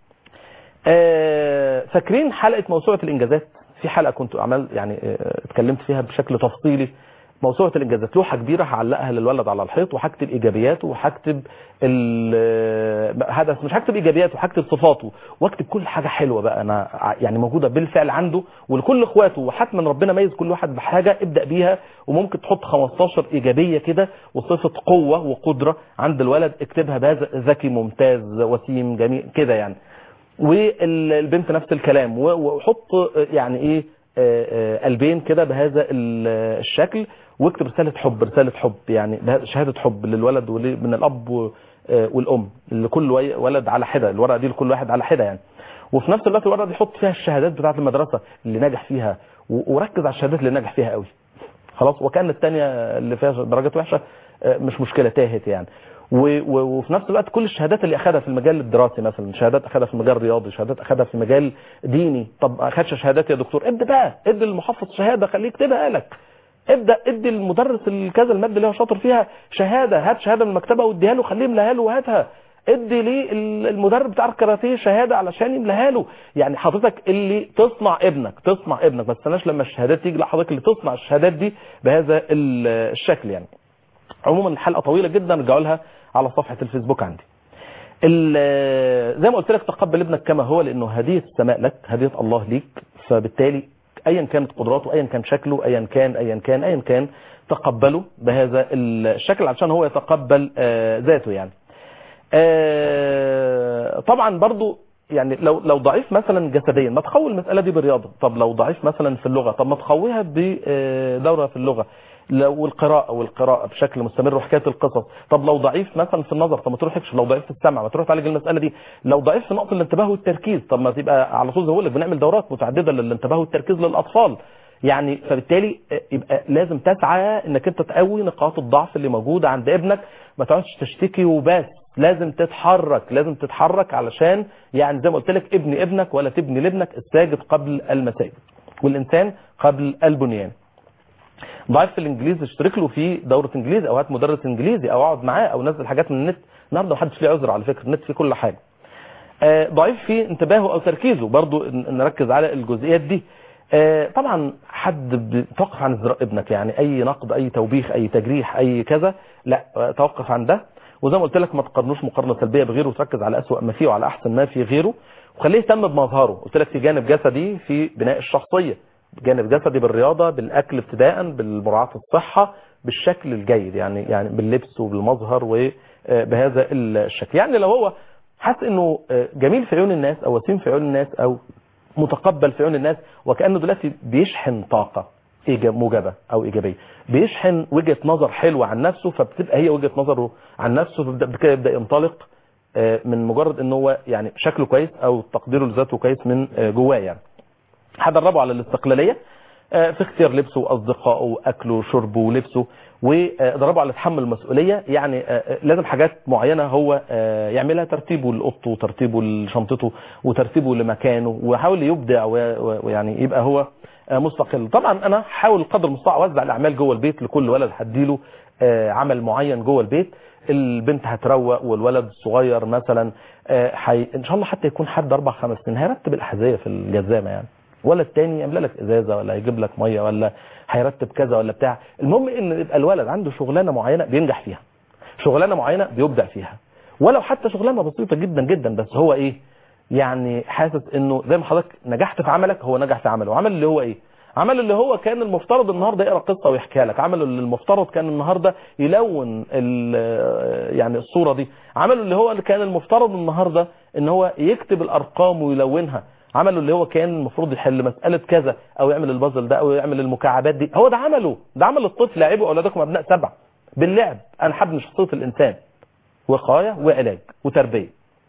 آه، فاكرين حلقه موسوعه الانجازات في حلقه كنت عمل يعني آه، اتكلمت فيها بشكل تفصيلي موسوعه الانجازات لوحه كبيره هعلقها للولد على الحيط وهكتب ايجابياته وهكتب ال- هدف مش هكتب ايجابياته هكتب صفاته واكتب كل حاجه حلوه بقى انا ع- يعني موجوده بالفعل عنده ولكل اخواته وحتما ربنا ميز كل واحد بحاجه ابدا بيها وممكن تحط 15 ايجابيه كده وصفه قوه وقدره عند الولد اكتبها بهذا ذكي ممتاز وسيم جميل كده يعني والبنت نفس الكلام و- وحط يعني ايه آه، آه، قلبين كده بهذا ال- الشكل واكتب رسالة حب رسالة حب يعني بها- شهادة حب للولد ول- من الأب و- آه، والأم لكل وي- ولد على حدة الورقة دي لكل واحد على حدة يعني وفي نفس الوقت الورقة دي حط فيها الشهادات بتاعة المدرسة اللي نجح فيها و- وركز على الشهادات اللي نجح فيها قوي خلاص وكان الثانيه اللي فيها درجات وحشه آه، مش مشكله تاهت يعني و- و- وفي نفس الوقت كل الشهادات اللي اخذها في المجال الدراسي مثلا شهادات اخذها في المجال الرياضي شهادات اخذها في مجال ديني طب ما اخدش شهادات يا دكتور ابدا بقى ادي المحفظ شهاده خليه يكتبها لك ابدا ادي المدرس ال- كذا الماده اللي هو شاطر فيها شهاده هات شهاده من المكتبه واديها له خليه يملاها له وهاتها ادي ليه ال- المدرب بتاع الكاراتيه شهاده علشان يملاها له يعني حضرتك اللي تصنع ابنك تصنع ابنك ما تستناش لما الشهادات تيجي لا حضرتك اللي تصنع الشهادات دي بهذا ال- الشكل يعني عموما الحلقه طويله جدا رجعوا لها على صفحه الفيسبوك عندي ال- زي ما قلت لك تقبل ابنك كما هو لانه هديه السماء لك هديه الله ليك فبالتالي ايا كانت قدراته ايا كان شكله ايا كان ايا كان ايا كان تقبله بهذا الشكل عشان هو يتقبل آه، ذاته يعني آه، طبعا برضو يعني لو لو ضعيف مثلا جسديا ما تقوي المساله دي بالرياضه طب لو ضعيف مثلا في اللغه طب ما تقويها بدوره في اللغه لو القراءه والقراءه بشكل مستمر وحكايه القصص طب لو ضعيف مثلا في النظر طب ما تروح اكشف لو ضعيف في السمع ما تروح تعالج المساله دي لو ضعيف في نقطه الانتباه والتركيز طب ما تبقى على طول زي ما بقول لك بنعمل دورات متعدده للانتباه والتركيز للاطفال يعني فبالتالي يبقى لازم تسعى انك انت تقوي نقاط الضعف اللي موجوده عند ابنك ما تقعدش تشتكي وبس لازم تتحرك لازم تتحرك علشان يعني زي ما قلت لك ابني ابنك ولا تبني لابنك الساجد قبل المساجد والانسان قبل البنيان ضعيف في الانجليزي اشترك له في دوره انجليزي او هات مدرس انجليزي او اقعد معاه او نزل حاجات من النت النهارده محدش ليه عذر على فكره النت فيه كل حاجه آه، ضعيف في انتباهه او تركيزه برضو ن- نركز على الجزئيات دي آه، طبعا حد بتوقف عن ازدراء ابنك يعني اي نقد اي توبيخ اي تجريح اي كذا لا آه، توقف عن ده وزي ما قلت لك ما تقارنوش مقارنه سلبيه بغيره وتركز على اسوأ ما فيه وعلى احسن ما في غيره وخليه يهتم بمظهره قلت لك في جانب جسدي في بناء الشخصيه جانب جسدي بالرياضه بالاكل ابتداء بالمراعاه الصحه بالشكل الجيد يعني يعني باللبس وبالمظهر وبهذا الشكل يعني لو هو حاسس انه آه، جميل في عيون الناس او وسيم في عيون الناس او متقبل في عيون الناس وكانه دلوقتي بيشحن طاقه إيجاب- موجبه او ايجابيه بيشحن وجهه نظر حلوه عن نفسه فبتبقى هي وجهه نظره عن نفسه فبدا بكده يبدا ينطلق آه، من مجرد ان هو يعني شكله كويس او تقديره لذاته كويس من آه، جواه يعني هدربه على الاستقلاليه آه، في اختيار لبسه واصدقائه واكله وشربه ولبسه ودربه على تحمل المسؤوليه يعني آه، آه، لازم حاجات معينه هو آه، يعملها ترتيبه لاوضته وترتيبه لشنطته وترتيبه لمكانه ويحاول يبدع و- و- ويعني يبقى هو آه، مستقل طبعا انا حاول قدر المستطاع اوزع الاعمال جوه البيت لكل ولد هديله آه، عمل معين جوه البيت البنت هتروق والولد الصغير مثلا آه، حي... ان شاء الله حتى يكون حد اربع خمس سنين هيرتب الاحذيه في الجزامه يعني ولا التاني يملى لك ازازه ولا يجيب لك ميه ولا هيرتب كذا ولا بتاع المهم ان يبقى الولد عنده شغلانه معينه بينجح فيها شغلانه معينه بيبدع فيها ولو حتى شغلانه بسيطه جدا جدا بس هو ايه يعني حاسس انه زي ما حضرتك نجحت في عملك هو نجح في عمله عمل اللي هو ايه عمل اللي هو كان المفترض النهارده يقرا قصه ويحكيها لك عمل اللي المفترض كان النهارده يلون ال- يعني الصوره دي عمل اللي هو اللي كان المفترض النهارده ان هو يكتب الارقام ويلونها عمله اللي هو كان المفروض يحل مساله كذا او يعمل البازل ده او يعمل المكعبات دي هو ده عمله ده عمل الطفل لعبوا اولادكم ابناء سبع باللعب انا حابب شخصيه الانسان وقايه وعلاج وتربيه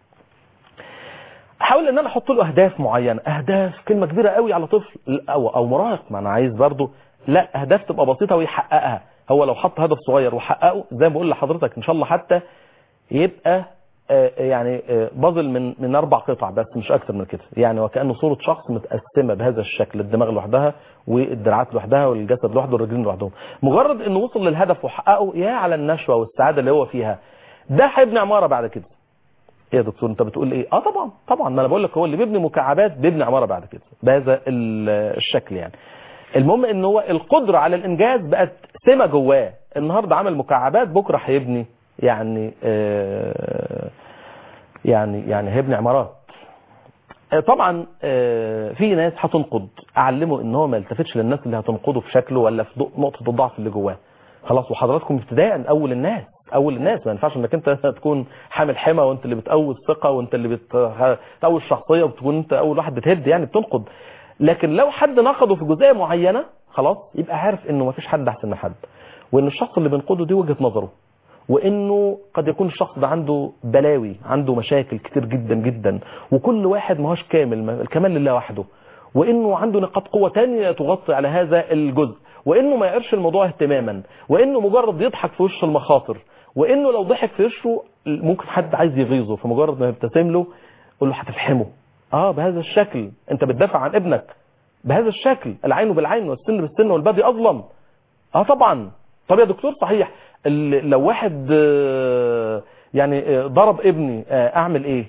احاول ان انا احط له اهداف معينه اهداف كلمه كبيره قوي على طفل او او مراهق ما انا عايز برضه لا اهداف تبقى بسيطه ويحققها هو لو حط هدف صغير وحققه زي ما بقول لحضرتك ان شاء الله حتى يبقى آه، يعني آه، بازل من من اربع قطع بس مش اكتر من كده يعني وكانه صوره شخص متقسمه بهذا الشكل الدماغ لوحدها والدراعات لوحدها والجسد لوحده والرجلين لوحدهم مجرد انه وصل للهدف وحققه يا على النشوه والسعاده اللي هو فيها ده هيبني عماره بعد كده ايه يا دكتور انت بتقول ايه اه طبعا طبعا ما انا بقول لك هو اللي بيبني مكعبات بيبني عماره بعد كده بهذا ال- الشكل يعني المهم ان هو القدره على الانجاز بقت سمه جواه النهارده عمل مكعبات بكره هيبني يعني آه يعني يعني هيبني عمارات آه، طبعا آه، في ناس هتنقد اعلمه ان هو ما يلتفتش للناس اللي هتنقده في شكله ولا في ضوء- نقطه الضعف اللي جواه خلاص وحضراتكم ابتداء اول الناس اول الناس ما ينفعش انك انت تكون حامل حمى وانت اللي بتقوي الثقه وانت اللي بتقوي الشخصيه وتكون انت اول واحد بتهد يعني بتنقد لكن لو حد نقده في جزئيه معينه خلاص يبقى عارف انه ما فيش حد احسن من حد وان الشخص اللي بينقده دي وجهه نظره وانه قد يكون الشخص ده عنده بلاوي عنده مشاكل كتير جدا جدا وكل واحد ما هوش كامل ما- الكمال لله وحده وانه عنده نقاط قوه تانية تغطي على هذا الجزء وانه ما يعرفش الموضوع اهتماما وانه مجرد يضحك في وش المخاطر وانه لو ضحك في وشه ممكن حد عايز يغيظه فمجرد ما يبتسم له قول له هتفحمه اه بهذا الشكل انت بتدافع عن ابنك بهذا الشكل العين بالعين والسن بالسن والبادي اظلم اه طبعا طب يا دكتور صحيح ال- لو واحد آه، يعني آه، ضرب ابني آه، اعمل ايه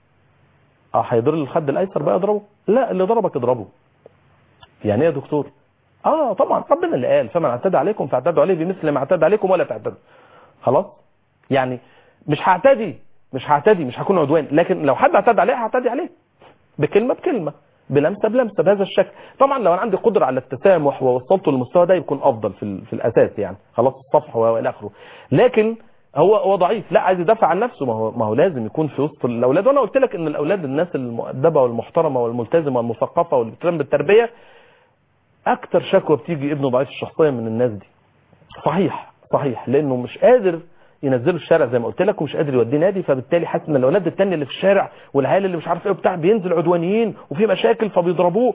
اه هيضر الخد الايسر بقى اضربه لا اللي ضربك اضربه يعني ايه يا دكتور اه طبعا ربنا اللي قال فمن اعتدى عليكم فاعتدوا عليه بمثل ما اعتدى عليكم ولا تعتدوا خلاص يعني مش هعتدي مش هعتدي مش هكون عدوان لكن لو حد اعتدى عليه هعتدي عليه بكلمه بكلمه بلمسه بلمسه بهذا الشكل طبعا لو انا عندي قدره على التسامح ووصلته للمستوى ده يكون افضل في, ال- في الاساس يعني خلاص الصفح والى اخره لكن هو هو ضعيف لا عايز يدافع عن نفسه ما هو ما هو لازم يكون في وسط الاولاد وانا قلت لك ان الاولاد الناس المؤدبه والمحترمه والملتزمه والمثقفه واللي بتهتم بالتربيه اكتر شكوى بتيجي ابنه ضعيف الشخصيه من الناس دي صحيح صحيح لانه مش قادر ينزله الشارع زي ما قلت لك ومش قادر يوديه نادي فبالتالي حاسس ان الاولاد التانية اللي في الشارع والعيال اللي مش عارف ايه وبتاع بينزل عدوانيين وفي مشاكل فبيضربوه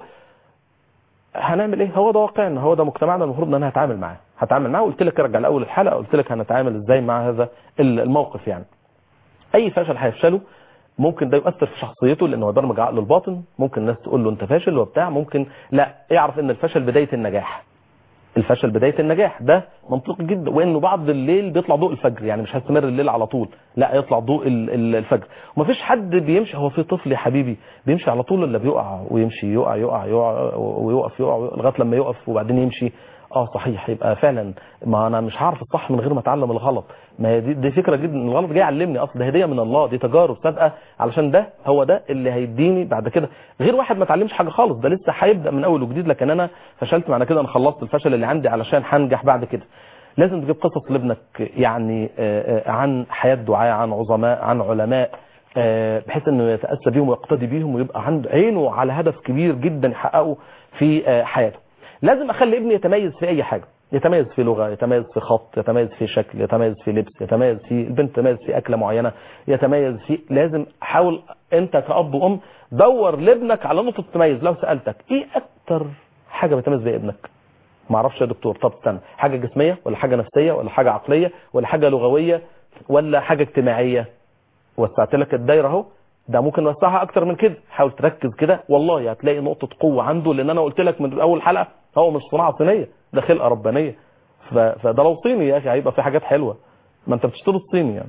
هنعمل ايه هو ده واقعنا هو ده مجتمعنا المفروض ان انا هتعامل معاه هتعامل معاه قلت لك ارجع لاول الحلقه قلت لك هنتعامل ازاي مع هذا الموقف يعني اي فشل هيفشله ممكن ده يؤثر في شخصيته لانه يبرمج عقله الباطن ممكن الناس تقول له انت فاشل وبتاع ممكن لا يعرف ان الفشل بدايه النجاح الفشل بدايه النجاح ده منطقي جدا وانه بعد الليل بيطلع ضوء الفجر يعني مش هيستمر الليل على طول لا يطلع ضوء ال- ال- الفجر ومفيش حد بيمشي هو في طفل يا حبيبي بيمشي على طول الا بيقع ويمشي يقع يقع يقع ويقف يقع ويقع لغايه لما يقف وبعدين يمشي اه صحيح يبقى فعلا ما انا مش هعرف الصح من غير ما اتعلم الغلط ما هي دي, دي فكره جدا إن الغلط جاي يعلمني اصلا ده هديه من الله دي تجارب سابقه علشان ده هو ده اللي هيديني بعد كده غير واحد ما اتعلمش حاجه خالص ده لسه هيبدا من اول وجديد لكن انا فشلت معنى كده انا خلصت الفشل اللي عندي علشان هنجح بعد كده لازم تجيب قصص لابنك يعني آه، آه، عن حياه دعاء عن عظماء عن علماء آه، بحيث انه يتاسى بيهم ويقتدي بيهم ويبقى عنده عينه على هدف كبير جدا يحققه في آه، حياته لازم اخلي ابني يتميز في اي حاجه يتميز في لغه يتميز في خط يتميز في شكل يتميز في لبس يتميز في البنت تتميز في اكله معينه يتميز في لازم حاول انت كاب وام دور لابنك على نقطه تميز لو سالتك ايه اكتر حاجه بيتميز بيها ابنك ما اعرفش يا دكتور طب استنى حاجه جسميه ولا حاجه نفسيه ولا حاجه عقليه ولا حاجه لغويه ولا حاجه اجتماعيه وسعت لك الدايره اهو ده ممكن نوسعها اكتر من كده حاول تركز كده والله هتلاقي نقطه قوه عنده لان انا قلت لك من اول حلقه هو مش صناعه صينيه ده خلقه ربانيه ف- فده لو صيني يا اخي هيبقى في حاجات حلوه ما انت بتشتري الصيني يعني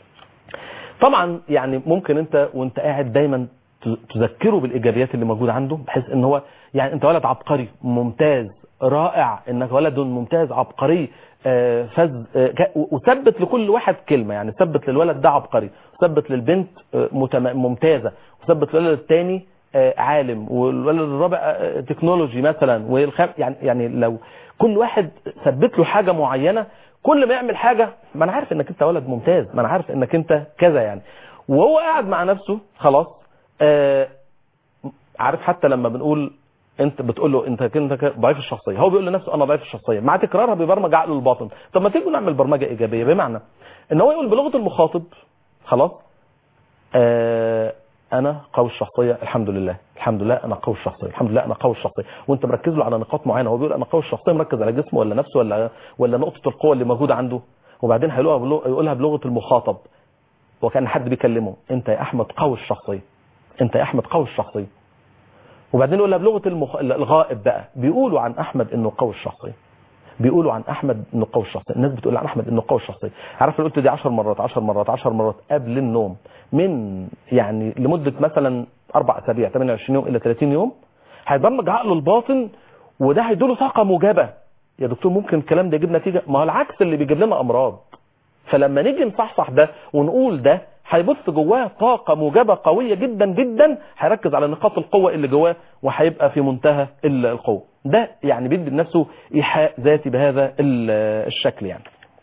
طبعا يعني ممكن انت وانت قاعد دايما ت- تذكره بالايجابيات اللي موجوده عنده بحيث ان هو يعني انت ولد عبقري ممتاز رائع انك ولد ممتاز عبقري آه، فز آه، ك- وثبت لكل واحد كلمه يعني ثبت للولد ده عبقري ثبت للبنت آه، متم- ممتازه وثبت للولد الثاني عالم والولد الرابع آه، تكنولوجي مثلا والخام يعني يعني لو كل واحد ثبت له حاجه معينه كل ما يعمل حاجه ما انا عارف انك انت ولد ممتاز ما انا عارف انك انت كذا يعني وهو قاعد مع نفسه خلاص آه عارف حتى لما بنقول انت بتقول له انت كنت ضعيف الشخصيه هو بيقول لنفسه انا ضعيف الشخصيه مع تكرارها بيبرمج عقله الباطن طب ما تيجي نعمل برمجه ايجابيه بمعنى ان هو يقول بلغه المخاطب خلاص آه انا قوي الشخصيه الحمد لله الحمد لله انا قوي الشخصيه الحمد لله انا قوي الشخصيه وانت مركز له على نقاط معينه هو بيقول انا قوي الشخصيه مركز على جسمه ولا نفسه ولا ولا نقطه القوه اللي موجوده عنده وبعدين هيقولها بلغ- يقولها بلغه المخاطب وكان حد بيكلمه انت يا احمد قوي الشخصيه انت يا احمد قوي الشخصيه وبعدين يقولها بلغه المخ... الغائب بقى بيقولوا عن احمد انه قوي الشخصيه بيقولوا عن احمد انه قوي الشخصيه الناس بتقول عن احمد انه قوي الشخصيه عارف لو قلت دي 10 مرات 10 مرات 10 مرات قبل النوم من يعني لمده مثلا اربع اسابيع 28 يوم الى 30 يوم هيبرمج عقله الباطن وده هيديله طاقه موجبه يا دكتور ممكن الكلام ده يجيب نتيجه ما هو العكس اللي بيجيب لنا امراض فلما نيجي نصحصح ده ونقول ده هيبص جواه طاقة موجبة قوية جدا جدا هيركز على نقاط القوة اللي جواه وهيبقى في منتهى ال- القوة ده يعني بيدي لنفسه إيحاء ذاتي بهذا ال- الشكل يعني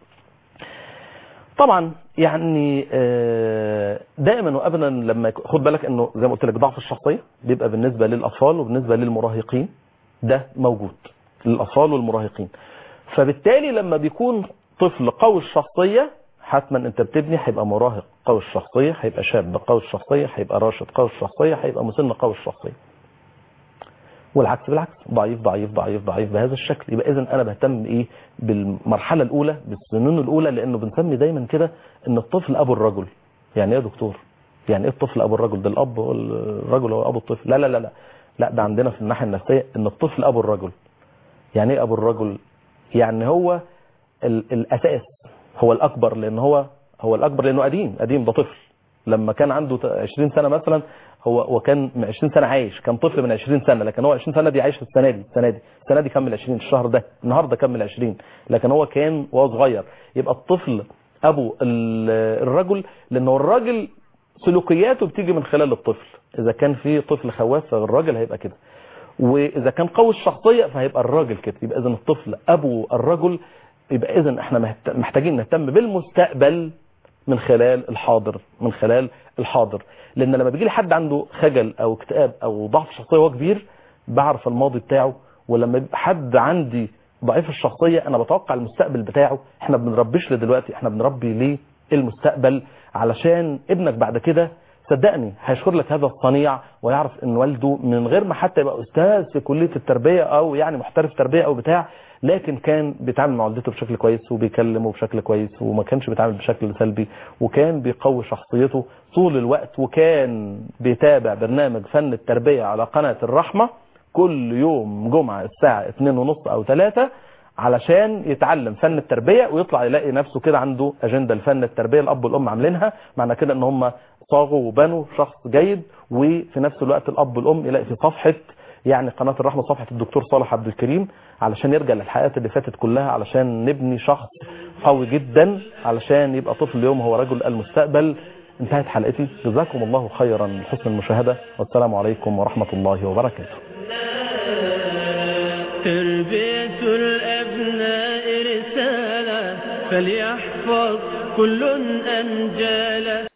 طبعا يعني آه، دائما وابدا لما يك- خد بالك انه زي ما قلت لك ضعف الشخصيه بيبقى بالنسبه للاطفال وبالنسبه للمراهقين ده موجود للاطفال والمراهقين فبالتالي لما بيكون طفل قوي الشخصيه حتما انت بتبني هيبقى مراهق قوي الشخصيه هيبقى شاب قوي الشخصيه هيبقى راشد قوي الشخصيه هيبقى مسن قوي الشخصيه والعكس بالعكس ضعيف ضعيف ضعيف ضعيف بهذا الشكل يبقى اذا انا بهتم بايه بالمرحله الاولى بالسنون الاولى لانه بنسمي دايما كده ان الطفل ابو الرجل يعني ايه يا دكتور يعني ايه الطفل ابو الرجل ده الاب هو الرجل هو ابو الطفل لا لا لا لا لا ده عندنا في الناحيه النفسيه ان الطفل ابو الرجل يعني ايه ابو الرجل يعني هو ال- الاساس هو الاكبر لان هو هو الاكبر لانه قديم قديم ده طفل لما كان عنده 20 سنه مثلا هو وكان من 20 سنه عايش كان طفل من 20 سنه لكن هو 20 سنه دي عايش السنه دي السنه دي السنه دي كمل 20 الشهر ده النهارده كمل 20 لكن هو كان وهو صغير يبقى الطفل ابو ال- الرجل لانه الراجل سلوكياته بتيجي من خلال الطفل اذا كان في طفل خواف فالراجل هيبقى كده واذا كان قوي الشخصيه فهيبقى الراجل كده يبقى اذا الطفل ابو الرجل يبقى اذا احنا محت- محتاجين نهتم بالمستقبل من خلال الحاضر من خلال الحاضر لان لما بيجي لي حد عنده خجل او اكتئاب او ضعف شخصيه وهو كبير بعرف الماضي بتاعه ولما يبقى حد عندي ضعيف الشخصيه انا بتوقع المستقبل بتاعه احنا بنربيش لدلوقتي احنا بنربي ليه المستقبل علشان ابنك بعد كده صدقني هيشكر لك هذا الصنيع ويعرف ان والده من غير ما حتى يبقى استاذ في كليه التربيه او يعني محترف تربيه او بتاع لكن كان بيتعامل مع والدته بشكل كويس وبيكلمه بشكل كويس وما كانش بيتعامل بشكل سلبي وكان بيقوي شخصيته طول الوقت وكان بيتابع برنامج فن التربيه على قناه الرحمه كل يوم جمعه الساعه 2 ونص او 3 علشان يتعلم فن التربيه ويطلع يلاقي نفسه كده عنده اجنده لفن التربيه الاب والام عاملينها معنى كده ان هم صاغوا وبنوا شخص جيد وفي نفس الوقت الاب والام يلاقي في صفحه يعني قناه الرحمه صفحه الدكتور صالح عبد الكريم علشان يرجع للحلقات اللي فاتت كلها علشان نبني شخص قوي جدا علشان يبقى طفل اليوم هو رجل المستقبل انتهت حلقتي جزاكم الله خيرا لحسن المشاهده والسلام عليكم ورحمه الله وبركاته تربية الأبناء رسالة فليحفظ كل أنجالا